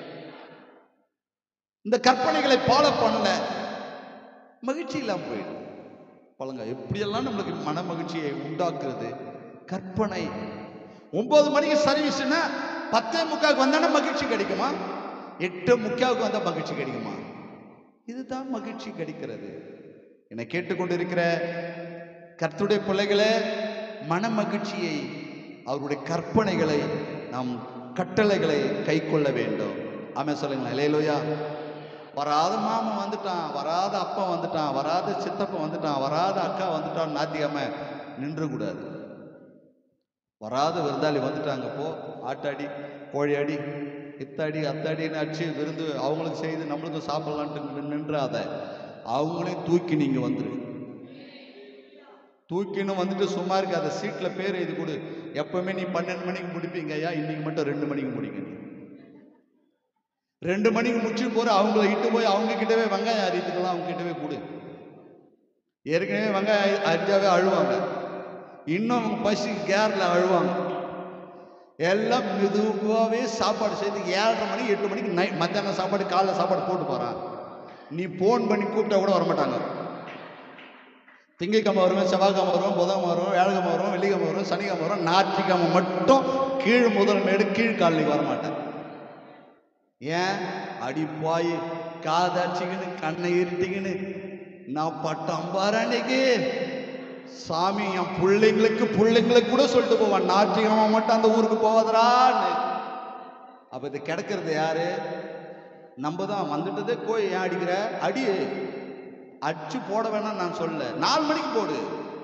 இந்த கற்பனைகளை ஃபாலோ பண்ணல மகிழ்ச்சி இல்லாம போயிடும் பழங்க எப்படியெல்லாம் நம்மளுக்கு மன மகிழ்ச்சியை உண்டாக்குறது கற்பனை ஒன்பது மணிக்கு சர்வீஸ்னா பத்தே முக்காவுக்கு வந்தானே மகிழ்ச்சி கிடைக்குமா எட்டு முக்காவுக்கு வந்தா மகிழ்ச்சி கிடைக்குமா இதுதான் மகிழ்ச்சி கிடைக்கிறது என்னை கேட்டுக்கொண்டிருக்கிற கர்த்துடைய பிள்ளைகளே மன மகிழ்ச்சியை அவருடைய கற்பனைகளை நாம் கட்டளைகளை கை கொள்ள வேண்டும் ஆமே சொல்லுங்களேன் இலையிலோயா வராத மாமன் வந்துட்டான் வராத அப்பா வந்துட்டான் வராத சித்தப்பன் வந்துட்டான் வராத அக்கா வந்துட்டான் நாத்திகாம நின்று கூடாது வராத விருந்தாளி வந்துட்டாங்க போ ஆட்டாடி கோழி அடி இத்தாடி அத்தாடின்னு அடிச்சு விருந்து அவங்களுக்கு செய்து நம்மளுக்கும் சாப்பிடலான்ட்டு நின்றாத அவங்களையும் தூக்கி நீங்க வந்துரு தூக்கின்னு வந்துட்டு சும்மா இருக்காத சீட்ல பேர் எழுதி கொடு எப்பவுமே நீ பன்னெண்டு மணிக்கு முடிப்பீங்க ஐயா இன்னைக்கு மட்டும் ரெண்டு மணிக்கு முடிங்க நீ ரெண்டு மணிக்கு முடிச்சு போற அவங்கள இட்டு போய் அவங்க கிட்டவே வெங்காயம் அரித்துக்கலாம் அவங்க கிட்டவே கொடு ஏற்கனவே வெங்காயம் அரிஞ்சாவே அழுவாங்க இன்னும் அவங்க பசி கேர்ல அழுவாங்க எல்லாம் மெதுவாகவே சாப்பாடு செய்து ஏழரை மணி எட்டு மணிக்கு நை மத்தியானம் சாப்பாடு காலைல சாப்பாடு போட்டு போறான் நீ ஃபோன் பண்ணி கூப்பிட்டா கூட வரமாட்டாங்க திங்கக்கிழமை வருவேன் செவ்வாய்க்கிழமை வருவேன் புதன்கிழமை வருவேன் வேலைக்கிழமை வருவேன் வெள்ளிக்கிழமை வருவேன் சனிக்கிழமை வருவேன் ஞாயிற்றுக்கிழமை மட்டும் கீழ் முதல் மேடு கீழ் காலனிக்கு வரமாட்டேன் ஏன் அடி போய் காதாச்சிக்கின்னு கண்ணை இருட்டிக்கின்னு நான் பட்டம் பாரு அன்னைக்கு சாமி என் பிள்ளைங்களுக்கு பிள்ளைங்களுக்கு கூட சொல்லிட்டு போவான் ஞாயிற்றுக்கிழமை மட்டும் அந்த ஊருக்கு போவதரான்னு அப்ப இது கிடக்கிறது யாரு நம்ம தான் வந்துட்டதே கோய் ஏன் அடிக்கிற அடி அடிச்சு போட வேணாம் நான் சொல்ல நாலு மணிக்கு போடு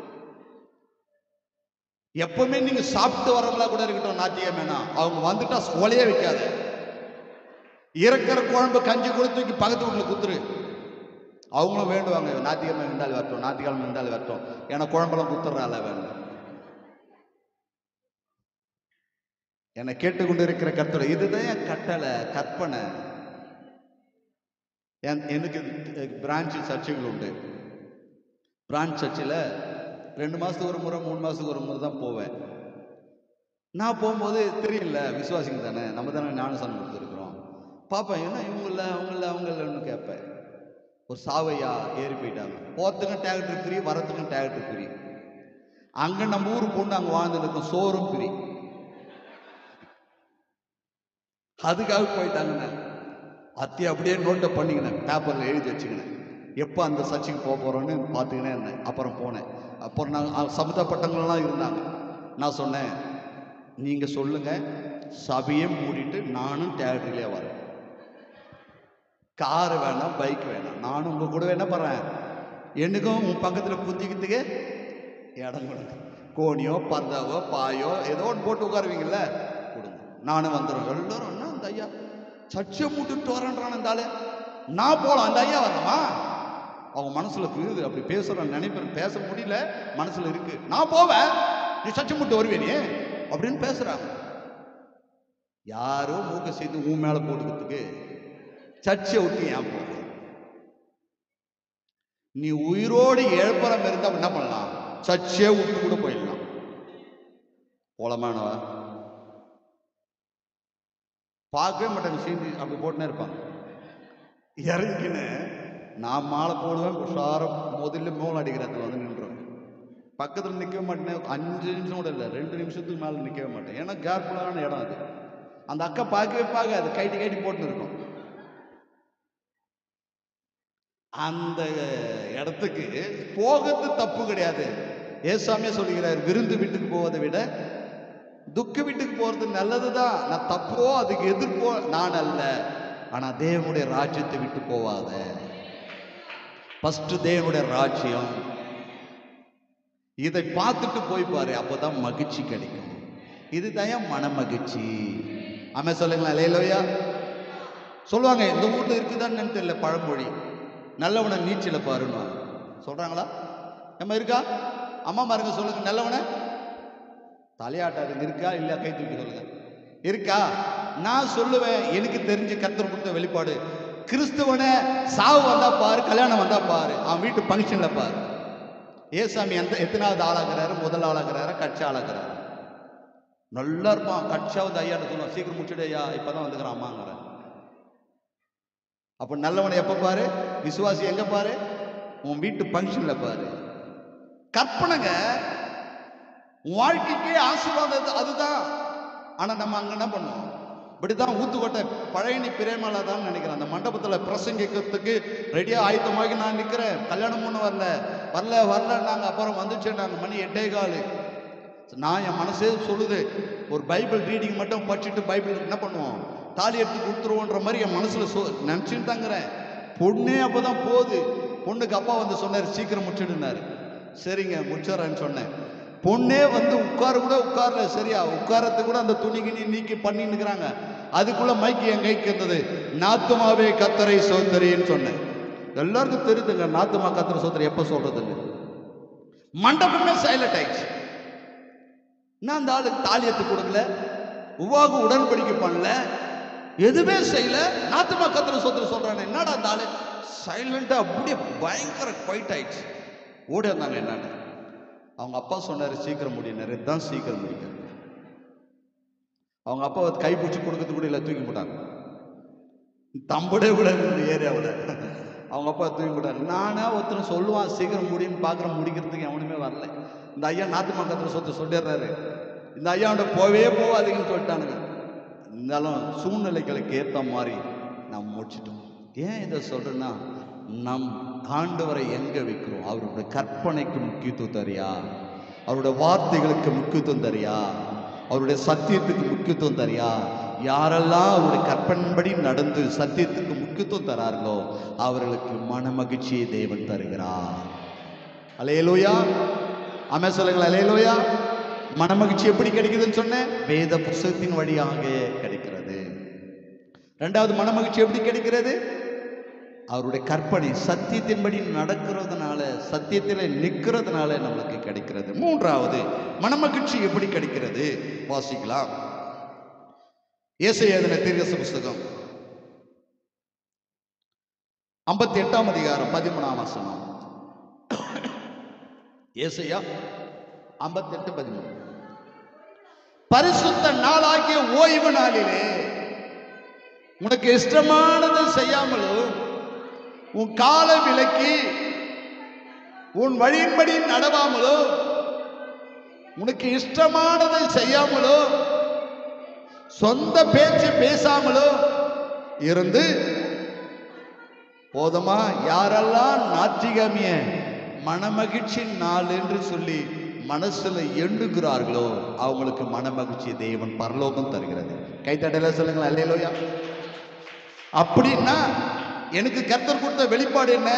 எப்பவுமே நீங்க சாப்பிட்டு வரவங்களா கூட இருக்கட்டும் நாட்டியமேனா அவங்க வந்துட்டா ஒலையே வைக்காது இறக்கிற குழம்பு கஞ்சி கூட தூக்கி பக்கத்து வீட்டில் குத்துரு அவங்களும் வேண்டுவாங்க ஞாத்திக்கிழமை இருந்தாலும் வரட்டும் ஞாத்திக்கிழமை இருந்தாலும் வரட்டும் ஏன்னா குழம்பெல்லாம் குத்துறாள் வேணும் என்னை கேட்டுக்கொண்டு இருக்கிற கட்டளை இதுதான் என் கட்டளை கற்பனை என் எனக்கு பிரான்ச்சு சர்ச்சைகள் உண்டு பிரான்ச் சர்ச்சில் ரெண்டு மாதத்துக்கு ஒரு முறை மூணு மாதத்துக்கு ஒரு முறை தான் போவேன் நான் போகும்போது தெரியல விசுவாசிங்க தானே நம்ம தானே ஞானசானம் கொடுத்துருக்குறோம் பார்ப்பேன் என்ன இவங்கள அவங்கள அவங்களன்னு கேட்பேன் ஒரு சாவையா ஏறி போயிட்டாங்க போகிறதுக்கும் டேக்டர் ஃப்ரீ வரத்துக்கும் டேக்டர் ஃப்ரீ அங்கே நம்ம ஊர் பொண்ணு அங்கே வாழ்ந்துட்டு இருக்கோம் சோறும் ஃப்ரீ அதுக்காக போயிட்டாங்கண்ணே அத்தி அப்படியே நோட்டை பண்ணிக்கினேன் பேப்பரில் எழுதி வச்சுக்கினேன் எப்போ அந்த சர்ச்சுக்கு போக போகிறோன்னு பார்த்துக்கினே இருந்தேன் அப்புறம் போனேன் அப்புறம் நான் சம்மந்தப்பட்டவங்களாம் இருந்தாங்க நான் சொன்னேன் நீங்கள் சொல்லுங்கள் சபையை மூடிட்டு நானும் தேட்டரிலே வரேன் கார் வேணாம் பைக் வேணாம் நானும் உங்கள் கூட என்ன பண்ணுறேன் எனக்கும் உன் பக்கத்தில் குந்திக்கிறதுக்கு இடம் கொடுங்க கோணியோ பந்தாவோ பாயோ ஏதோ ஒன்று போட்டு உட்காருவீங்கல்ல கொடுங்க நானும் வந்துடுறேன் எல்லாரும் என்ன அந்த ஐயா சர்ச்சை மூட்டுட்டு வரேன்றான் அந்த ஆளு நான் போகலாம் அந்த ஐயா வரணுமா அவங்க மனசுல இருக்குது அப்படி பேசுகிறேன் நினைப்பேன் பேச முடியல மனசுல இருக்கு நான் போவேன் நீ சர்ச்சை மூட்டு வருவே நீ அப்படின்னு பேசுறாங்க யாரோ மூக்க செய்து உன் மேல போட்டுக்கிறதுக்கு சர்ச்சை விட்டு ஏன் போற நீ உயிரோடு எழுப்புறம் இருந்தா என்ன பண்ணலாம் சர்ச்சையே விட்டு கூட போயிடலாம் போலமானவா பார்க்கவே மாட்டாங்க சீண்டி அப்படி போட்டுனே இருப்பாங்க இறங்கிக்கின்னு நான் மாலை போடுவேன் உஷாரம் முதல்ல மூலம் அடிக்கிறதுல வந்து நின்றுவேன் பக்கத்தில் நிற்கவே மாட்டேன் அஞ்சு நிமிஷம் கூட இல்லை ரெண்டு நிமிஷத்துக்கு மேலே நிற்கவே மாட்டேன் ஏன்னா கேர்ஃபுல்லான இடம் அது அந்த அக்கா பார்க்கவே பார்க்காது கைட்டி கைட்டி போட்டுன்னு இருக்கும் அந்த இடத்துக்கு போகிறது தப்பு கிடையாது ஏசாமியே சொல்லுகிறார் விருந்து வீட்டுக்கு போவதை விட துக்க வீட்டுக்கு போறது நல்லதுதான் நான் தப்போ அதுக்கு எதிர்ப்போ நான் அல்ல ஆனா தேவனுடைய ராஜ்யத்தை விட்டு போவாத ஃபர்ஸ்ட் தேவனுடைய ராஜ்யம் இதை பார்த்துட்டு போய் பாரு அப்போதான் மகிழ்ச்சி கிடைக்கும் இதுதான் ஏன் மன மகிழ்ச்சி ஆமா சொல்லுங்களா லேலோயா சொல்லுவாங்க இந்த ஊர்ல இருக்குதான்னு தெரியல பழமொழி நல்லவனை நீச்சல பாருன்னு சொல்றாங்களா நம்ம இருக்கா அம்மா மாருங்க சொல்லுங்க நல்லவனை தலையாட்டாதுங்க இருக்கா இல்ல கை தூக்கி சொல்லுங்க இருக்கா நான் சொல்லுவேன் எனக்கு தெரிஞ்சு கத்தர் கொடுத்த வெளிப்பாடு கிறிஸ்துவனை சாவு வந்தா பாரு கல்யாணம் வந்தா பாரு அவன் வீட்டு ஃபங்க்ஷன்ல பாரு ஏசாமி எந்த எத்தனாவது ஆளாகிறாரு முதல் ஆளாகிறாரு கட்சி ஆளாகிறாரு நல்லா இருப்பான் கட்சியாவது ஐயான்னு சொல்லுவான் சீக்கிரம் முடிச்சுடு ஐயா இப்பதான் வந்துக்கிறான் அம்மாங்கிறேன் அப்ப நல்லவனை எப்ப பாரு விசுவாசி எங்க பாரு உன் வீட்டு ஃபங்க்ஷன்ல பாரு கற்பனைங்க உன் வாழ்க்கைக்கே ஆசீர்வாதம் அது- அதுதான் ஆனா நம்ம அங்க என்ன பண்ணுவோம் இப்படிதான் ஊத்துக்கோட்டை பழனி பிரேமலா தான் நினைக்கிறேன் அந்த மண்டபத்துல பிரசங்கிக்கிறதுக்கு ரெடியா ஆயத்தமாகி நான் நிக்கிறேன் கல்யாணம் பண்ண வரல வரல வரல நாங்க அப்புறம் வந்துச்சு நாங்க மணி எட்டே காலு நான் என் மனசே சொல்லுது ஒரு பைபிள் ரீடிங் மட்டும் படிச்சுட்டு பைபிள் என்ன பண்ணுவோம் தாலி எடுத்து கொடுத்துருவோன்ற மாதிரி என் மனசுல சொ நினச்சிட்டு தாங்கிறேன் பொண்ணே அப்பதான் போகுது பொண்ணுக்கு அப்பா வந்து சொன்னார் சீக்கிரம் முடிச்சிடுனாரு சரிங்க முடிச்சிடறேன்னு சொன்னேன் பொண்ணே வந்து உட்கார கூட உட்காரல சரியா உட்காரத்துக்கு கூட அந்த துணி கிணி நீக்கி பண்ணின்னுக்கிறாங்க அதுக்குள்ள மைக்கு என் கைக்கு இருந்தது நாத்துமாவே கத்தரை சோதரின்னு சொன்னேன் எல்லாருக்கும் தெரியுதுங்க நாத்துமா கத்தரை சோதரி எப்போ சொல்றதுன்னு மண்டபமே சைலண்ட் ஆயிடுச்சு நான் அந்த ஆளுக்கு தாலியத்து கொடுக்கல உவாக உடன்படிக்கை பண்ணல எதுவுமே செய்யல நாத்துமா கத்திர சொத்து சொல்றானே என்னடா அந்த ஆளு சைலண்டா அப்படியே பயங்கர குவைட் ஆயிடுச்சு ஓடி வந்தாங்க என்னன்னு அவங்க அப்பா சொன்னாரு சீக்கிரம் முடியினாரு தான் சீக்கிரம் முடிக்கிறது அவங்க அப்பா கை பிடிச்சி கொடுக்கறது கூட இல்லை தூக்கி போட்டாங்க தம்படே கூட இந்த ஏரியாவில் அவங்க அப்பா தூக்கி போட்டாங்க நானே ஒருத்தர் சொல்லுவான் சீக்கிரம் முடியும்னு பார்க்குறேன் முடிக்கிறதுக்கு எவனுமே வரல இந்த ஐயா நாட்டு மக்கத்தில் சொத்து சொல்லிடுறாரு இந்த ஐயாவோட போவே போகாதீங்கன்னு சொல்லிட்டானுங்க இருந்தாலும் சூழ்நிலைகளுக்கு ஏற்ற மாதிரி நாம் முடிச்சிட்டோம் ஏன் இதை சொல்றேன்னா நம் ஆண்டவரை எங்க வைக்கிறோம் அவருடைய கற்பனைக்கு முக்கியத்துவம் தரியா அவருடைய வார்த்தைகளுக்கு முக்கியத்துவம் தரியா அவருடைய சத்தியத்துக்கு முக்கியத்துவம் தரியா யாரெல்லாம் அவருடைய கற்பன்படி நடந்து சத்தியத்துக்கு முக்கியத்துவம் தரார்களோ அவர்களுக்கு மன மகிழ்ச்சியை தேவன் தருகிறார் அலையலோயா அமே சொல்லுங்கள் அலையலோயா மனமகிழ்ச்சி எப்படி கிடைக்குதுன்னு சொன்னேன் வேத புஸ்தகத்தின் வழியாக கிடைக்கிறது ரெண்டாவது மனமகிழ்ச்சி எப்படி கிடைக்கிறது அவருடைய கற்பனை சத்தியத்தின்படி நடக்கிறதுனால சத்தியத்தில் நிற்கிறதுனால நம்மளுக்கு கிடைக்கிறது மூன்றாவது மனமகிழ்ச்சி எப்படி கிடைக்கிறது வாசிக்கலாம் ஏசையாதன தீர்க்கச புஸ்தகம் ஐம்பத்தி எட்டாம் அதிகாரம் பதிமூணாம் வசனம் ஏசையா ஐம்பத்தெட்டு பதிமூணு பரிசுத்த நாளாகிய ஓய்வு நாளிலே உனக்கு இஷ்டமானதை செய்யாமலும் உன் கால விலக்கி உன் வழியின்படி நடவாமலோ உனக்கு இஷ்டமானதை செய்யாமலோ சொந்த பேச்சு பேசாமலோ இருந்து போதுமா யாரெல்லாம் ஞாயிற்றுக்கிழமைய மனமகிழ்ச்சி நாள் என்று சொல்லி மனசுல எண்ணுகிறார்களோ அவங்களுக்கு மனமகிழ்ச்சி தேவன் பரலோகம் தருகிறது கைத்தட்டல சொல்லுங்களேன் அல்லையிலோயா அப்படின்னா எனக்கு கர்த்தர் கொடுத்த வெளிப்பாடு என்ன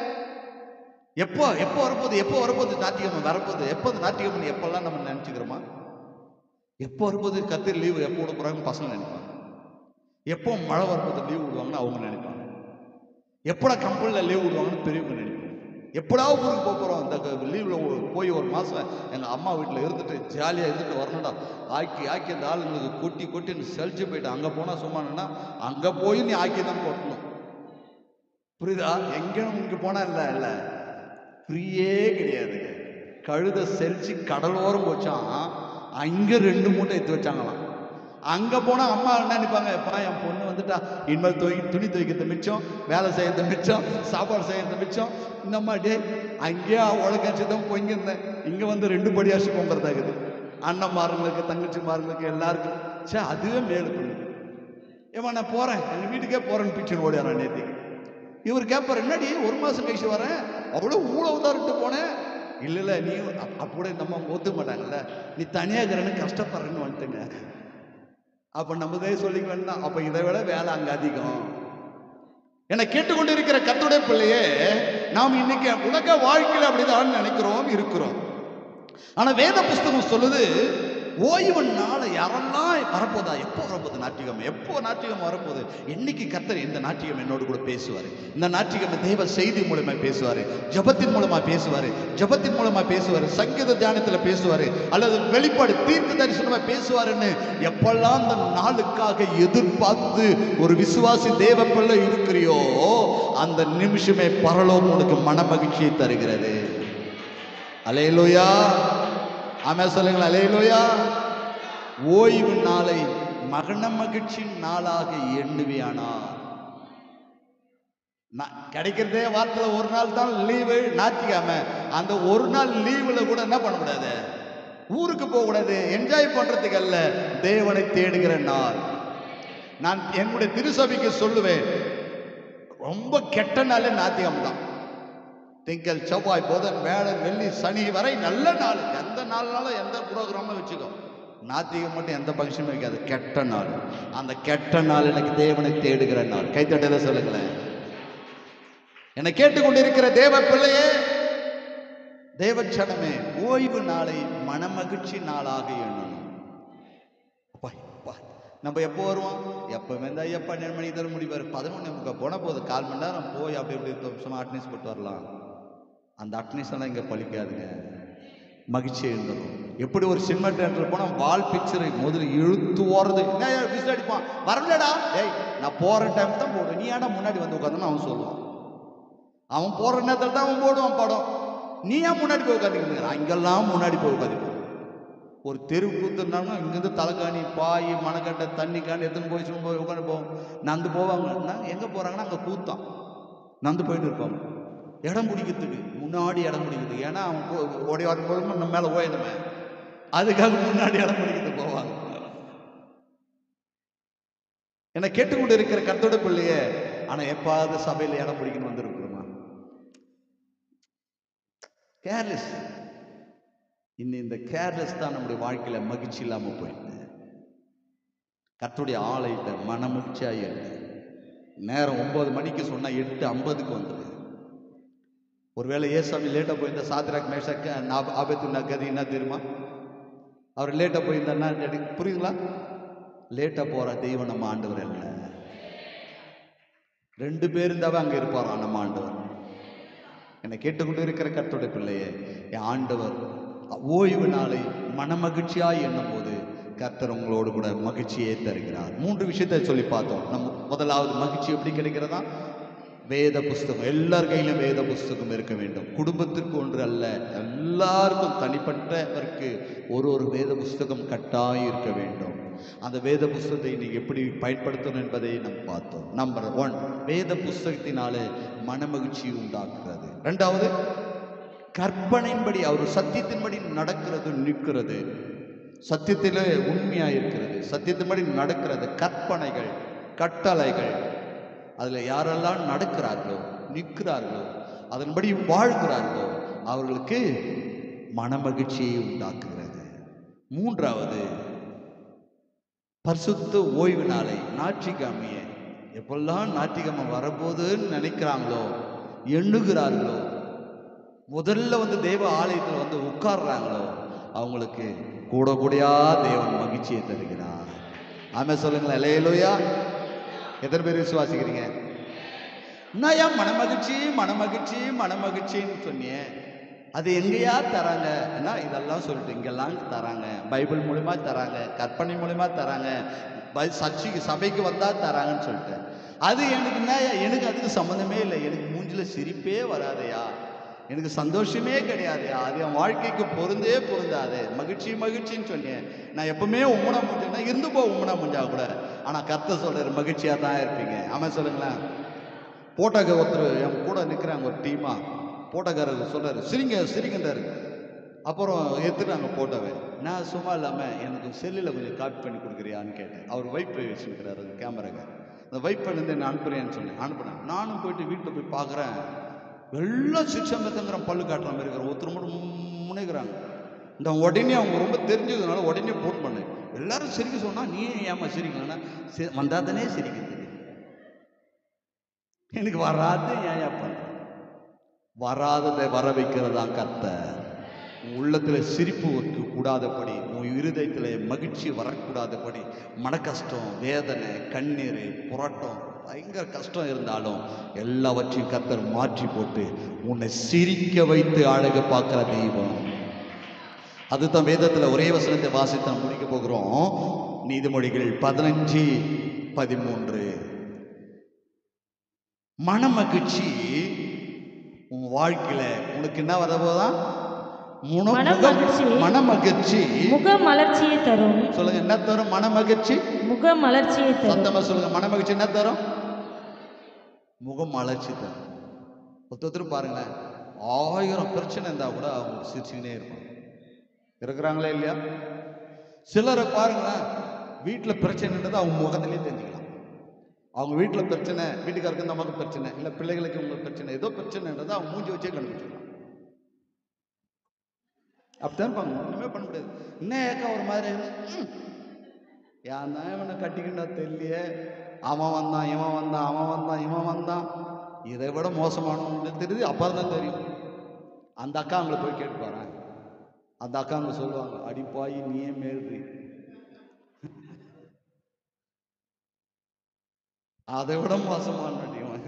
எப்போ எப்போ வரப்போகுது எப்போ வரப்போகுது ஞாயிற்றுக்கிழமை வரப்போகுது எப்போது ஞாயிற்றுக்கிழமை எப்பெல்லாம் நம்ம நினச்சிக்கிறோமா எப்போ வரும்போது கத்திரி லீவு எப்போ விட போகிறாங்கன்னு பசங்க நினைப்பாங்க எப்போ மழை வரும்போது லீவ் விடுவாங்கன்னு அவங்க நினைப்பாங்க எப்படா கம்பெனியில் லீவ் விடுவாங்கன்னு பெரியவங்க நினைப்பாங்க எப்படா ஊருக்கு போக போகிறோம் இந்த லீவில் போய் ஒரு மாதம் எங்கள் அம்மா வீட்டில் இருந்துட்டு ஜாலியாக இருந்துட்டு வரணும்டா ஆக்கி ஆக்கி அந்த ஆளுங்களுக்கு கொட்டி கொட்டி நீ செழிச்சு போயிட்டு அங்கே போனால் சும்மானா அங்கே போய் நீ ஆக்கி தான் கொட்டணும் புரியுதா எங்கேயும் இங்கே போனால் இல்லை இல்லை ஃப்ரீயே கிடையாது கழுதை செரிச்சு கடலோரம் போச்சான் அங்கே ரெண்டு மூட்டை எடுத்து வச்சாங்களாம் அங்கே போனால் அம்மா என்ன நினைப்பாங்க எப்பா என் பொண்ணு வந்துட்டா இனிமேல் துவை துணி துவைக்கிறது மிச்சம் வேலை செய்யறது மிச்சம் சாப்பாடு செய்யறது மிச்சம் இந்தம்மா டே அங்கேயே உலகச்சு தான் பொங்கியிருந்தேன் இங்கே வந்து ரெண்டு படியாச்சு பொங்குறதாகுது அண்ணன்மாருங்களுக்கு தங்கச்சிமாருங்களுக்கு எல்லாருக்கும் சே அதுவே மேலு பண்ணுது ஏமா நான் போகிறேன் எங்கள் வீட்டுக்கே போகிறேன்னு பிச்சுன்னு ஓடியாரன் நேற்றுக்கு இவர் கேட்பார் என்னடி ஒரு மாதம் கழிச்சு வரேன் அவ்வளோ ஊழவுதாரிட்டு போனேன் இல்லை இல்லை நீ அப்- அப்ப கூட இந்த அம்மா ஒத்துக்க மாட்டாங்கல்ல நீ தனியாக இருக்கிறன்னு கஷ்டப்படுறேன்னு வந்துட்டுங்க அப்போ நம்மதே சொல்லிக்க வேண்டாம் அப்போ இதை விட வேலை அங்கே அதிகம் என்னை கேட்டுக்கொண்டு இருக்கிற கத்துடைய பிள்ளையே நாம் இன்னைக்கு உலக வாழ்க்கையில் அப்படிதான் நினைக்கிறோம் இருக்கிறோம் ஆனா வேத புஸ்தகம் சொல்லுது ஓய்வு நாள் யாரெல்லாம் வரப்போதா எப்போ வரப்போகுது நாட்டிகம் எப்போ நாட்டிகம் வரப்போகுது என்னைக்கு கத்தர் இந்த நாட்டிகம் என்னோடு கூட பேசுவார் இந்த நாட்டிகம் தேவ செய்தி மூலமா பேசுவார் ஜபத்தின் மூலமா பேசுவார் ஜபத்தின் மூலமா பேசுவார் சங்கீத தியானத்துல பேசுவார் அல்லது வெளிப்பாடு தீர்க்க தரிசனமா பேசுவாருன்னு எப்பெல்லாம் அந்த நாளுக்காக எதிர்பார்த்து ஒரு விசுவாசி தேவ பிள்ளை இருக்கிறியோ அந்த நிமிஷமே பரலோகம் உனக்கு மன மகிழ்ச்சியை தருகிறது அலையலோயா ஆமே சொல்லுங்களேன் அலையலோயா ஓய்வு நாளை மகன மகிழ்ச்சி நாளாக எண்ணுவியானார் நான் கிடைக்கிறதே வாரத்தில் ஒரு நாள் தான் லீவு ஞாயிற்றுக்கிழமை அந்த ஒரு நாள் லீவில் கூட என்ன பண்ணக்கூடாது ஊருக்கு போகக்கூடாது என்ஜாய் பண்றதுக்கு அல்ல தேவனை தேடுகிற நாள் நான் என்னுடைய திருசபைக்கு சொல்லுவேன் ரொம்ப கெட்ட நாளே ஞாயிற்றுக்கிழமை தான் திங்கள் செவ்வாய் புதன் வேளன் வெள்ளி சனி வரை நல்ல நாள் எந்த நாள்னாலும் எந்த ப்ரோக்ராமும் வச்சுக்கோ நாத்திகம் மட்டும் எந்த ஃபங்க்ஷனும் வைக்காது கெட்ட நாள் அந்த கெட்ட நாள் எனக்கு தேவனை தேடுகிற நாள் கைத்தட்டல சொல்லுங்களேன் என்னை கேட்டுக்கொண்டிருக்கிற தேவ பிள்ளையே தேவச்சனமே ஓய்வு நாளை மனமகிழ்ச்சி நாளாக எண்ணணும் அப்பா, அப்பா. நம்ம எப்போ வருவோம் எப்பவுமே இந்த ஐயா பன்னெண்டு மணிக்கு தர முடிவார் பதினொன்று முக்கா போன போது கால் மணி நேரம் போய் அப்படி இப்படி சும்மா அட்னஸ் போட்டு வரலாம் அந்த அட்னஸ் எல்லாம் இங்கே பழிக்காதுங்க மகிழ்ச்சி எழுந்தணும் எப்படி ஒரு சினிமா தேட்டரில் போனால் வால் பிக்சரை முதல்ல இழுத்து ஓடுறது என்ன விசில் அடிப்பான் வரலடா டேய் நான் போகிற டைம் தான் போடுவேன் நீ ஏன்டா முன்னாடி வந்து உட்காந்துன்னு அவன் சொல்லுவான் அவன் போகிற நேரத்தில் தான் அவன் போடுவான் படம் நீ ஏன் முன்னாடி போய் உட்காந்துக்கிறீங்க அங்கெல்லாம் முன்னாடி போய் உட்காந்துப்போம் ஒரு தெரு கூத்துனாலும் இங்கேருந்து தலைக்காணி பாய் மணக்கட்டை தண்ணி காணி எடுத்துன்னு போய் சும்மா போய் உட்காந்து போவோம் நந்து போவாங்கன்னா எங்கே போகிறாங்கன்னா அங்கே கூத்தான் நந்து போயிட்டு இருப்பாங்க இடம் பிடிக்கிறதுக்கு முன்னாடி இடம் பிடிக்கிறது ஏன்னா அவன் போ- ஓடி வரும்போது நம்ம மேலே ஓயணுமே அதுக்காக முன்னாடி இடம் பிடிக்கிறதுக்கு போவாங்க என்னை கேட்டுக்கொண்டு இருக்கிற கர்த்தோட பிள்ளையே ஆனால் எப்பாவது சபையில் இடம் பிடிக்கணும் வந்திருக்கிறோமா கேர்லெஸ் இன்னும் இந்த கேர்லெஸ் தான் நம்முடைய வாழ்க்கையில மகிழ்ச்சி இல்லாம போயிடுது கர்த்தருடைய ஆலயத்தை மனமகிழ்ச்சியாக இருக்கு நேரம் ஒன்பது மணிக்கு சொன்னா எட்டு ஐம்பதுக்கு வந்துடு ஒருவேளை ஏசாமி லேட்டாக போயிருந்த சாத்ராக் மேஷாக்கு ஆபத்து கதி என்ன தெரியுமா அவர் லேட்டாக போயிருந்தா புரியுதுங்களா லேட்டாக போற தெய்வம் நம்ம ஆண்டவர் இல்லை ரெண்டு பேர் இருந்தாவே அங்கே இருப்பாராம் நம்ம ஆண்டவர் என்னை கேட்டுக்கொண்டு இருக்கிற கர்த்தருடைய பிள்ளையே என் ஆண்டவர் ஓய்வு நாளை மனமகிழ்ச்சியாய் எண்ணும் போது கர்த்தர் உங்களோடு கூட மகிழ்ச்சியை தருகிறார் மூன்று விஷயத்தை சொல்லி பார்த்தோம் நம்ம முதலாவது மகிழ்ச்சி எப்படி கிடைக்கிறதா வேத புஸ்தகம் எல்லார் கையிலும் வேத புஸ்தகம் இருக்க வேண்டும் குடும்பத்திற்கு ஒன்று அல்ல எல்லாருக்கும் தனிப்பட்டவருக்கு ஒரு ஒரு வேத புஸ்தகம் கட்டாயம் இருக்க வேண்டும் அந்த வேத புஸ்தகத்தை நீ எப்படி பயன்படுத்தணும் என்பதை நாம் பார்த்தோம் நம்பர் ஒன் வேத புஸ்தகத்தினாலே மனமகிழ்ச்சி உண்டாக்குறது ரெண்டாவது கற்பனையின்படி அவர் சத்தியத்தின்படி நடக்கிறது நிற்கிறது சத்தியத்திலே உண்மையாக இருக்கிறது சத்தியத்தின்படி நடக்கிறது கற்பனைகள் கட்டளைகள் அதில் யாரெல்லாம் நடக்கிறார்களோ நிற்கிறார்களோ அதன்படி வாழ்கிறார்களோ அவர்களுக்கு மனமகிழ்ச்சியை உண்டாக்குகிறது மூன்றாவது பரிசுத்த ஓய்வு நாளை ஞாயிற்றுக்கிழமையை எப்பெல்லாம் ஞாயிற்றுக்கிழமை வரப்போகுதுன்னு நினைக்கிறாங்களோ எண்ணுகிறார்களோ முதல்ல வந்து தெய்வ ஆலயத்தில் வந்து உட்கார்றாங்களோ அவங்களுக்கு கூட கூடயா தேவன் மகிழ்ச்சியை தருகிறார் ஆமே சொல்லுங்களேன் இல்லையா எத்தனை பேர் விசுவாசிக்கிறீங்க நான் ஏன் மனமகிழ்ச்சி மனமகிழ்ச்சி மனமகிழ்ச்சின்னு சொன்னியே அது எங்கேயா தராங்க என்ன இதெல்லாம் சொல்லிட்டு இங்கெல்லாம் தராங்க பைபிள் மூலிமா தராங்க கற்பனை மூலிமா தராங்க பை சர்ச்சைக்கு சபைக்கு வந்தால் தராங்கன்னு சொல்லிட்டு அது எனக்கு என்ன எனக்கு அதுக்கு சம்மந்தமே இல்லை எனக்கு மூஞ்சில சிரிப்பே வராதையா எனக்கு சந்தோஷமே கிடையாதுயா அது என் வாழ்க்கைக்கு பொருந்தே பொருந்தாது மகிழ்ச்சி மகிழ்ச்சின்னு சொன்னேன் நான் எப்பவுமே உம்மனா முடிஞ்சேன்னா இருந்து போ உம்மனா முடிஞ்சா கூட ஆனால் கத்த சொல்றாரு மகிழ்ச்சியாக தான் இருப்பீங்க ஆமாம் சொல்லுங்களேன் போட்டோக்கு ஒருத்தர் என் கூட நிற்கிறாங்க ஒரு டீமா போட்டோக்காரர் சொல்றாரு சிரிங்க சிரிங்கன்றாரு அப்புறம் எடுத்துட்டாங்க போட்டோவை நான் சும்மா இல்லாமல் எனக்கு செல்லில் கொஞ்சம் காப்பி பண்ணி கொடுக்குறியான்னு கேட்டேன் அவர் வைப் வச்சுருக்கிறாரு அந்த கேமராக்கு அந்த வைப் பண்ணி நான் அனுப்புறேன்னு சொன்னேன் அனுப்புனேன் நானும் போயிட்டு வீட்டில் போய் பார்க்குறேன் எல்லாம் சிக்ஷாங்கத்தங்கிற பல்லு காட்டுற மாதிரி இருக்கிற ஒருத்தர் மட்டும் முனைகிறாங்க இந்த உடனே அவங்க ரொம்ப தெரிஞ்சதுனால உடனே ஃபோன் பண்ணேன் எல்லாரும் சிரிக்க சொன்னா நீ ஏமா சிரிக்கலன்னா வந்தா தானே சிரிக்கிறது எனக்கு வராது ஏன் ஏன் பண்ற வராததை வர வைக்கிறதா கத்த உன் உள்ளத்துல சிரிப்பு வைக்க கூடாதபடி உன் இருதயத்துல மகிழ்ச்சி வரக்கூடாதபடி மன கஷ்டம் வேதனை கண்ணீர் புரட்டம் பயங்கர கஷ்டம் இருந்தாலும் எல்லாவற்றையும் கத்தர் மாற்றி போட்டு உன்னை சிரிக்க வைத்து அழக பார்க்கிற தெய்வம் அதுதான் வேதத்துல ஒரே வசனத்தை வாசித்து நம்ம முடிக்க போகிறோம் நீதிமொழிகள் பதினஞ்சு பதிமூன்று மனமகிழ்ச்சி உன் வாழ்க்கையில உனக்கு என்ன வரப்போதா முன- மனமகிழ்ச்சி. முகம் மனமகிழ்ச்சி முக மலர்ச்சியை தரும் சொல்லுங்க என்ன தரும் மனமகிழ்ச்சி முக மலர்ச்சியை தரும் சத்தமா சொல்லுங்க மனமகிழ்ச்சி என்ன தரும் முகம் மலர்ச்சி தரும் ஒருத்தர் பாருங்களேன் ஆயிரம் பிரச்சனை இருந்தா கூட அவங்க சிரிச்சுக்கினே இருப்பாங்க இருக்கிறாங்களா இல்லையா சிலரை பாருங்களேன் வீட்டில் பிரச்சனைன்றது அவங்க முகத்திலே தெரிஞ்சுக்கலாம் அவங்க வீட்டில் பிரச்சனை வீட்டுக்காருக்கு நமக்கு பிரச்சனை இல்லை பிள்ளைகளுக்கு உங்களுக்கு பிரச்சனை ஏதோ பிரச்சனைன்றதை அவங்க மூஞ்சி வச்சே கண்டுபிடிச்சிடலாம் அப்படித்தான் இருப்பாங்க ஒன்றுமே பண்ண முடியாது என்ன ஏக்கா ஒரு மாதிரி ம். யான் தான் இவனை கட்டிக்கிட்டா தெரியலையே அவன் வந்தான் இவன் வந்தான் அவன் வந்தான் இவன் வந்தான் இதை விட மோசமானவங்க தெரியுது அப்புறம் தான் தெரியும் அந்த அக்கா அவங்கள போய் கேட்டு பாறேன் அந்த அக்கா அவங்க சொல்லுவாங்க அடிப்பாயி நீயே மேல்றி அதை விட மோசமான இவன்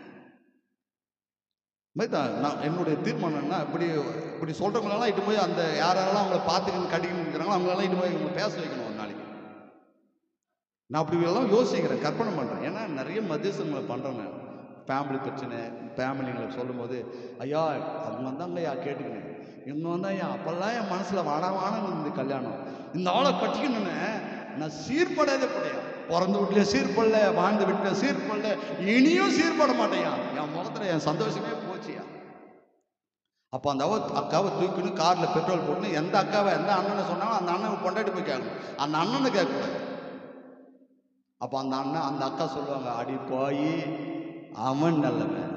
மாதிரிதான் நான் என்னுடைய தீர்மானம்னா இப்படி இப்படி சொல்கிறவங்களெல்லாம் இட்டு போய் அந்த யாரெல்லாம் அவங்கள பார்த்துக்கணும் கடிக்கணும் இருக்கிறாங்களோ அவங்களெல்லாம் இட்டு போய் இவங்க பேச வைக்கணும் ஒரு நாளைக்கு நான் அப்படி எல்லாம் யோசிக்கிறேன் கற்பனை பண்ணுறேன் ஏன்னா நிறைய மத்தியஸ்தங்களை பண்ணுறேன் நான் ஃபேமிலி பிரச்சனை ஃபேமிலிங்களை சொல்லும்போது ஐயா அவங்க வந்தாங்க ஐயா கேட்டுக்கினேன் இவங்க வந்தா ஐயா அப்போல்லாம் என் மனசில் வாடா வாடன்னு இந்த கல்யாணம் இந்த ஆளை கட்டிக்கணுன்னு நான் சீர்படாதே படையா பிறந்த வீட்டுல சீர்படல வாழ்ந்த வீட்டுல சீர்படல இனியும் சீர்பட மாட்டேயா என் முகத்துல என் சந்தோஷமே போச்சியா அப்போ அந்த அவ அக்காவை தூக்கின்னு காரில் பெட்ரோல் போட்டு எந்த அக்காவை எந்த அண்ணனை சொன்னாலும் அந்த அண்ணனை கொண்டாடி போய் கேட்கணும் அந்த அண்ணனை கேட்கக்கூடாது அப்போ அந்த அண்ணன் அந்த அக்கா சொல்லுவாங்க அடி போய் அவன் நல்லவன்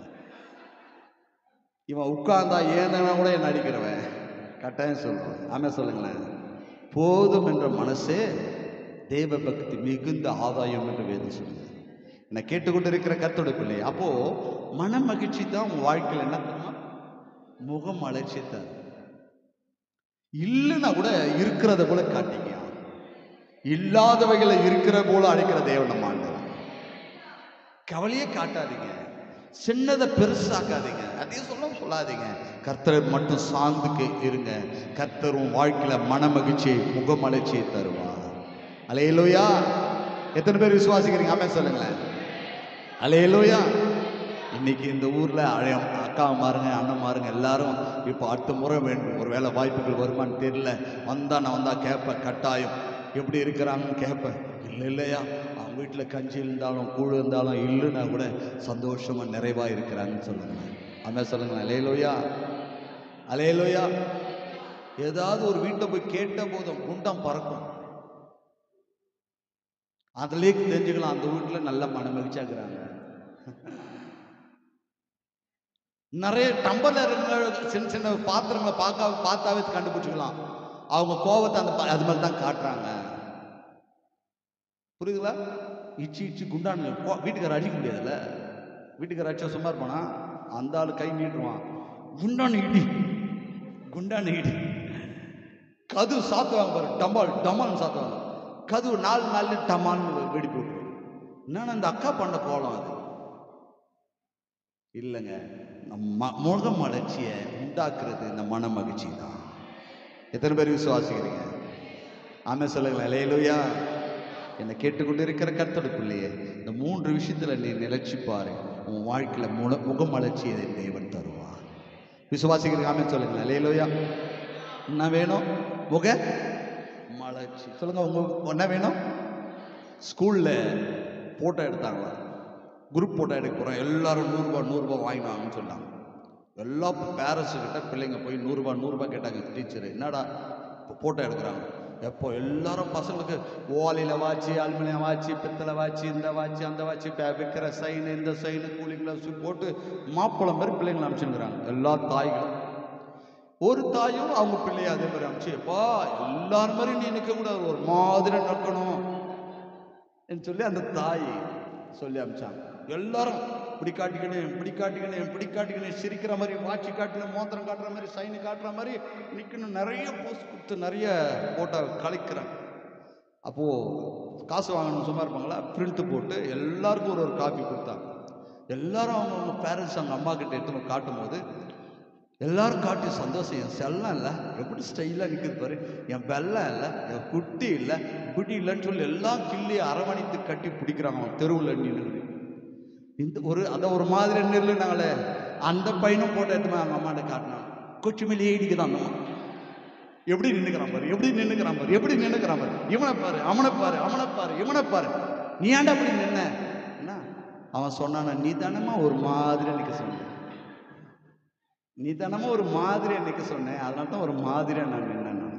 இவன் உட்கார்ந்தா ஏந்தனா கூட என்ன அடிக்கிறவன் கட்டாயம் சொல்லுவான் ஆமாம் சொல்லுங்களேன் போதும் என்ற மனசே தேவ பக்தி மிகுந்த ஆதாயம் என்று வேதம் சொல்லுது என்னை கேட்டுக்கொண்டு இருக்கிற கத்தோட பிள்ளை அப்போ மன மகிழ்ச்சி தான் உன் வாழ்க்கையில் என்ன தெரியுமா முகம் அலட்சி தரும் இல்லைன்னா கூட இருக்கிறத போல காட்டிக்க இல்லாதவைகளை இருக்கிற போல அழைக்கிற தேவன் நம்ம ஆண்டவர் கவலையே காட்டாதீங்க சின்னதை பெருசாக்காதீங்க அதையும் சொல்ல சொல்லாதீங்க கர்த்தரை மட்டும் சார்ந்துக்கு இருங்க கர்த்தர் உன் வாழ்க்கையில மன மகிழ்ச்சியை முகமலர்ச்சியை தருவார் அலையலோயா எத்தனை பேர் விசுவாசிக்கிறீங்க ஆமே சொல்லுங்களேன் அலையலோயா இன்னைக்கு இந்த ஊர்ல அழைய அக்கா மாருங்க அண்ணன் மாருங்க எல்லாரும் இப்போ அடுத்த முறை வேண்டும் ஒரு வேலை வாய்ப்புகள் வருமான்னு தெரியல வந்தா நான் வந்தா கேட்பேன் கட்டாயம் எப்படி இருக்கிறாங்கன்னு கேட்பேன் இல்லை இல்லையா அவங்க வீட்டில் கஞ்சி இருந்தாலும் கூழ் இருந்தாலும் இல்லைன்னா கூட சந்தோஷமா நிறைவா இருக்கிறாங்கன்னு சொல்லுங்க அம்மா சொல்லுங்க அலையலோயா அலையலோயா ஏதாவது ஒரு வீட்டில் போய் கேட்ட போதும் குண்டம் பறக்கும் அதுலயே தெரிஞ்சுக்கலாம் அந்த வீட்டில் நல்ல மனமகிழ்ச்சியா இருக்கிறாங்க நிறைய டம்பலருங்கள் சின்ன சின்ன பாத்திரங்களை பார்க்க பார்த்தாவே கண்டுபிடிச்சிக்கலாம் அவங்க கோபத்தை அந்த ப- அது மாதிரி தான் காட்டுறாங்க புரியுதுங்களா இச்சி இச்சி குண்டான் வீட்டுக்கார அடிக்க முடியாதுல்ல வீட்டுக்கார அடிச்சா சும்மா இருப்பானா அந்த ஆள் கை நீட்டுவான் குண்டான் இடி குண்டான் இடி கதவு சாத்துவாங்க பாரு டம்பால் டமால்னு சாத்துவாங்க கதவு நாலு நாள்ல டமால்னு வெடிப்பு விட்டுரும் என்னன்னா அந்த அக்கா பண்ண கோலம் அது இல்லைங்க நம்ம முக மலர்ச்சியை உண்டாக்குறது இந்த மன மகிழ்ச்சி தான் எத்தனை பேர் விசுவாசிக்கிறீங்க ஆமே சொல்லுங்களேன் லேலுயா என்னை கேட்டுக்கொண்டு இருக்கிற கர்த்தோட பிள்ளையே இந்த மூன்று விஷயத்துல நீ நிலைச்சு பாரு உன் வாழ்க்கையில முல முகமலர்ச்சியை தேவன் தருவார் விசுவாசிக்கிறீங்க ஆமே சொல்லுங்களேன் லேலுயா என்ன வேணும் முக மலர்ச்சி சொல்லுங்க உங்க என்ன வேணும் ஸ்கூல்ல போட்டோ எடுத்தாங்களா குரூப் போட்டோ எடுக்க போகிறோம் எல்லாரும் நூறுரூவா நூறுரூவா வாங்கினாங்கன்னு சொன்னாங்க எல்லா பேரண்ட்ஸு கிட்ட பிள்ளைங்க போய் நூறுரூவா நூறுரூவா கேட்டாங்க டீச்சர் என்னடா போட்டோ எடுக்கிறாங்க எப்போ எல்லாரும் பசங்களுக்கு ஓலையில் வாட்சி அலுமினியம் வாட்சி பித்தளை வாட்சி இந்த வாட்சி அந்த வாட்சி பே- விற்கிற சைனு இந்த சைனு கூலிங் கிளாஸ் போட்டு மாப்பிளம் மாதிரி பிள்ளைங்களை அனுப்பிச்சுங்கிறாங்க எல்லா தாய்களும் ஒரு தாயும் அவங்க பிள்ளைய அதே மாதிரி அனுப்பிச்சு எப்பா எல்லாரும் மாதிரி நீ நிற்க கூடாது ஒரு மாதிரி நடக்கணும் என்று சொல்லி அந்த தாய் சொல்லி அனுப்பிச்சாங்க எல்லாரும் இப்படி காட்டிக்கணும் இப்படி காட்டிக்கணும் இப்படி காட்டிக்கணும் சிரிக்கிற மாதிரி வாட்சி காட்டணும் மோதிரம் காட்டுற மாதிரி சைனு காட்டுற மாதிரி நிற்கணும் நிறைய போஸ்ட் கொடுத்து நிறைய போட்டோ கலைக்கிறாங்க அப்போது காசு வாங்கணும் சும்மா இருப்பாங்களா பிரிண்ட் போட்டு எல்லாருக்கும் ஒரு ஒரு காப்பி கொடுத்தாங்க எல்லாரும் அவங்க அவங்க பேரண்ட்ஸ் அவங்க அம்மா கிட்ட எடுத்துன்னு காட்டும் போது எல்லாரும் காட்டி சந்தோஷம் என் செல்லம் இல்லை எப்படி ஸ்டைலாக நிற்குது பாரு என் வெள்ளம் இல்லை என் குட்டி இல்லை குட்டி இல்லைன்னு சொல்லி எல்லாம் கிள்ளி அரவணைத்து கட்டி பிடிக்கிறாங்க அவன் தெருவில் நின்று இந்த ஒரு அதை ஒரு மாதிரி நில்லுனாங்களே அந்த பையனும் போட்டோ எடுத்து போய் அவங்க அம்மாட்ட காட்டினான் கொச்சி மேலே இடிக்குதான் அந்த அம்மா எப்படி நின்னுக்கிறான் பாரு எப்படி நின்னுக்கிறான் பாரு எப்படி நின்னுக்கிறான் பாரு இவனை பாரு அவனை பாரு அவனை பாரு இவனை பாரு நீ ஏன்டா அப்படி நின்ன என்ன அவன் சொன்னானா நீ தானமா ஒரு மாதிரி நிற்க சொன்ன நீ தானமா ஒரு மாதிரியா நிற்க சொன்னேன் அதனால தான் ஒரு மாதிரியா நான் நின்னேன் நான்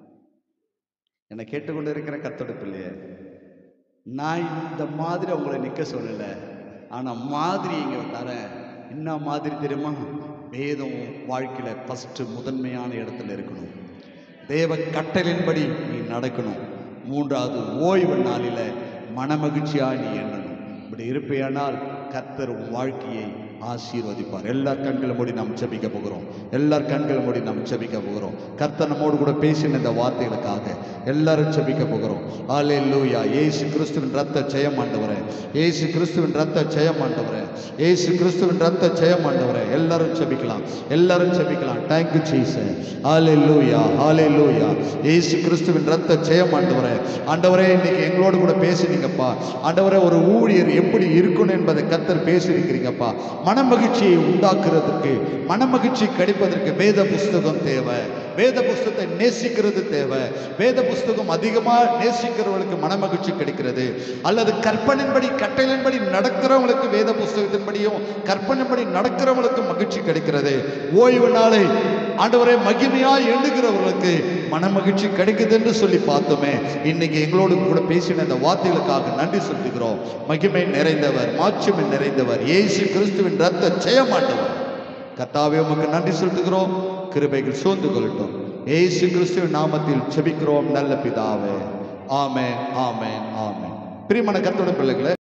என்னை கேட்டுக்கொண்டு இருக்கிற கத்தோட பிள்ளைய நான் இந்த மாதிரி உங்களை நிற்க சொல்லல ஆனா மாதிரி இங்க தரேன் என்ன மாதிரி தெரியுமா வேதம் வாழ்க்கையில ஃபர்ஸ்ட் முதன்மையான இடத்துல இருக்கணும் தேவ கட்டளின்படி நீ நடக்கணும் மூன்றாவது ஓய்வு நாளில மனமகிழ்ச்சியா நீ எண்ணணும் இப்படி இருப்பேயானால் கர்த்தர் உன் வாழ்க்கையை ஆசீர்வதிப்பார் எல்லார் கண்களை மூடி நாம் ஜெபிக்க போகிறோம் எல்லார் கண்களை மூடி நாம் ஜெபிக்க போகிறோம் கர்த்தர் நம்மோடு கூட பேசின இந்த வார்த்தைகளுக்காக எல்லாரும் ஜெபிக்க போகிறோம் ஆலே லூயா ஏசு கிறிஸ்துவின் ரத்த ஜெயம் ஆண்டவரே ஏசு கிறிஸ்துவின் ரத்த ஜெயம் ஆண்டவரே ஏசு கிறிஸ்துவின் ரத்த ஜெயம் ஆண்டவரே எல்லாரும் ஜெபிக்கலாம் எல்லாரும் ஜெபிக்கலாம் தேங்க்யூ ஜீசஸ் ஆலே லூயா ஆலே லூயா ஏசு கிறிஸ்துவின் ரத்த ஜெயம் ஆண்டவரே ஆண்டவரே இன்னைக்கு எங்களோடு கூட பேசுனீங்கப்பா ஆண்டவரே ஒரு ஊழியர் எப்படி இருக்கணும் என்பதை கத்தர் பேசியிருக்கிறீங்கப்பா மனமகிழ்ச்சியை உண்டாக்குறதுக்கு மனமகிழ்ச்சி கிடைப்பதற்கு வேத புஸ்தகம் தேவை வேத புஸ்தகத்தை நேசிக்கிறது தேவை வேத புஸ்தகம் அதிகமாக நேசிக்கிறவர்களுக்கு மனமகிழ்ச்சி கிடைக்கிறது அல்லது கற்பனையின்படி கட்டளையின்படி நடக்கிறவங்களுக்கு வேத புஸ்தகத்தின்படியும் கற்பனைப்படி நடக்கிறவங்களுக்கு மகிழ்ச்சி கிடைக்கிறது ஓய்வு நாளை ஆண்டவரை மகிமையா எண்ணுகிறவர்களுக்கு மனமகிழ்ச்சி கிடைக்குது என்று சொல்லி பார்த்தோமே இன்னைக்கு எங்களோடு கூட பேசின இந்த வார்த்தைகளுக்காக நன்றி செலுத்துகிறோம் மகிமை நிறைந்தவர் மாட்சிமை நிறைந்தவர் இயேசு கிறிஸ்துவின் ரத்த ஜெயமாண்டவர் கர்த்தாவே உமக்கு நன்றி செலுத்துகிறோம் கிருபைகள் சூழ்ந்து கொள்ளட்டும் இயேசு கிறிஸ்துவின் நாமத்தில் ஜெபிக்கிறோம் நல்ல பிதாவே ஆமென் ஆமென் ஆமென் பிரியமான கர்த்தருடைய பிள்ளைகளே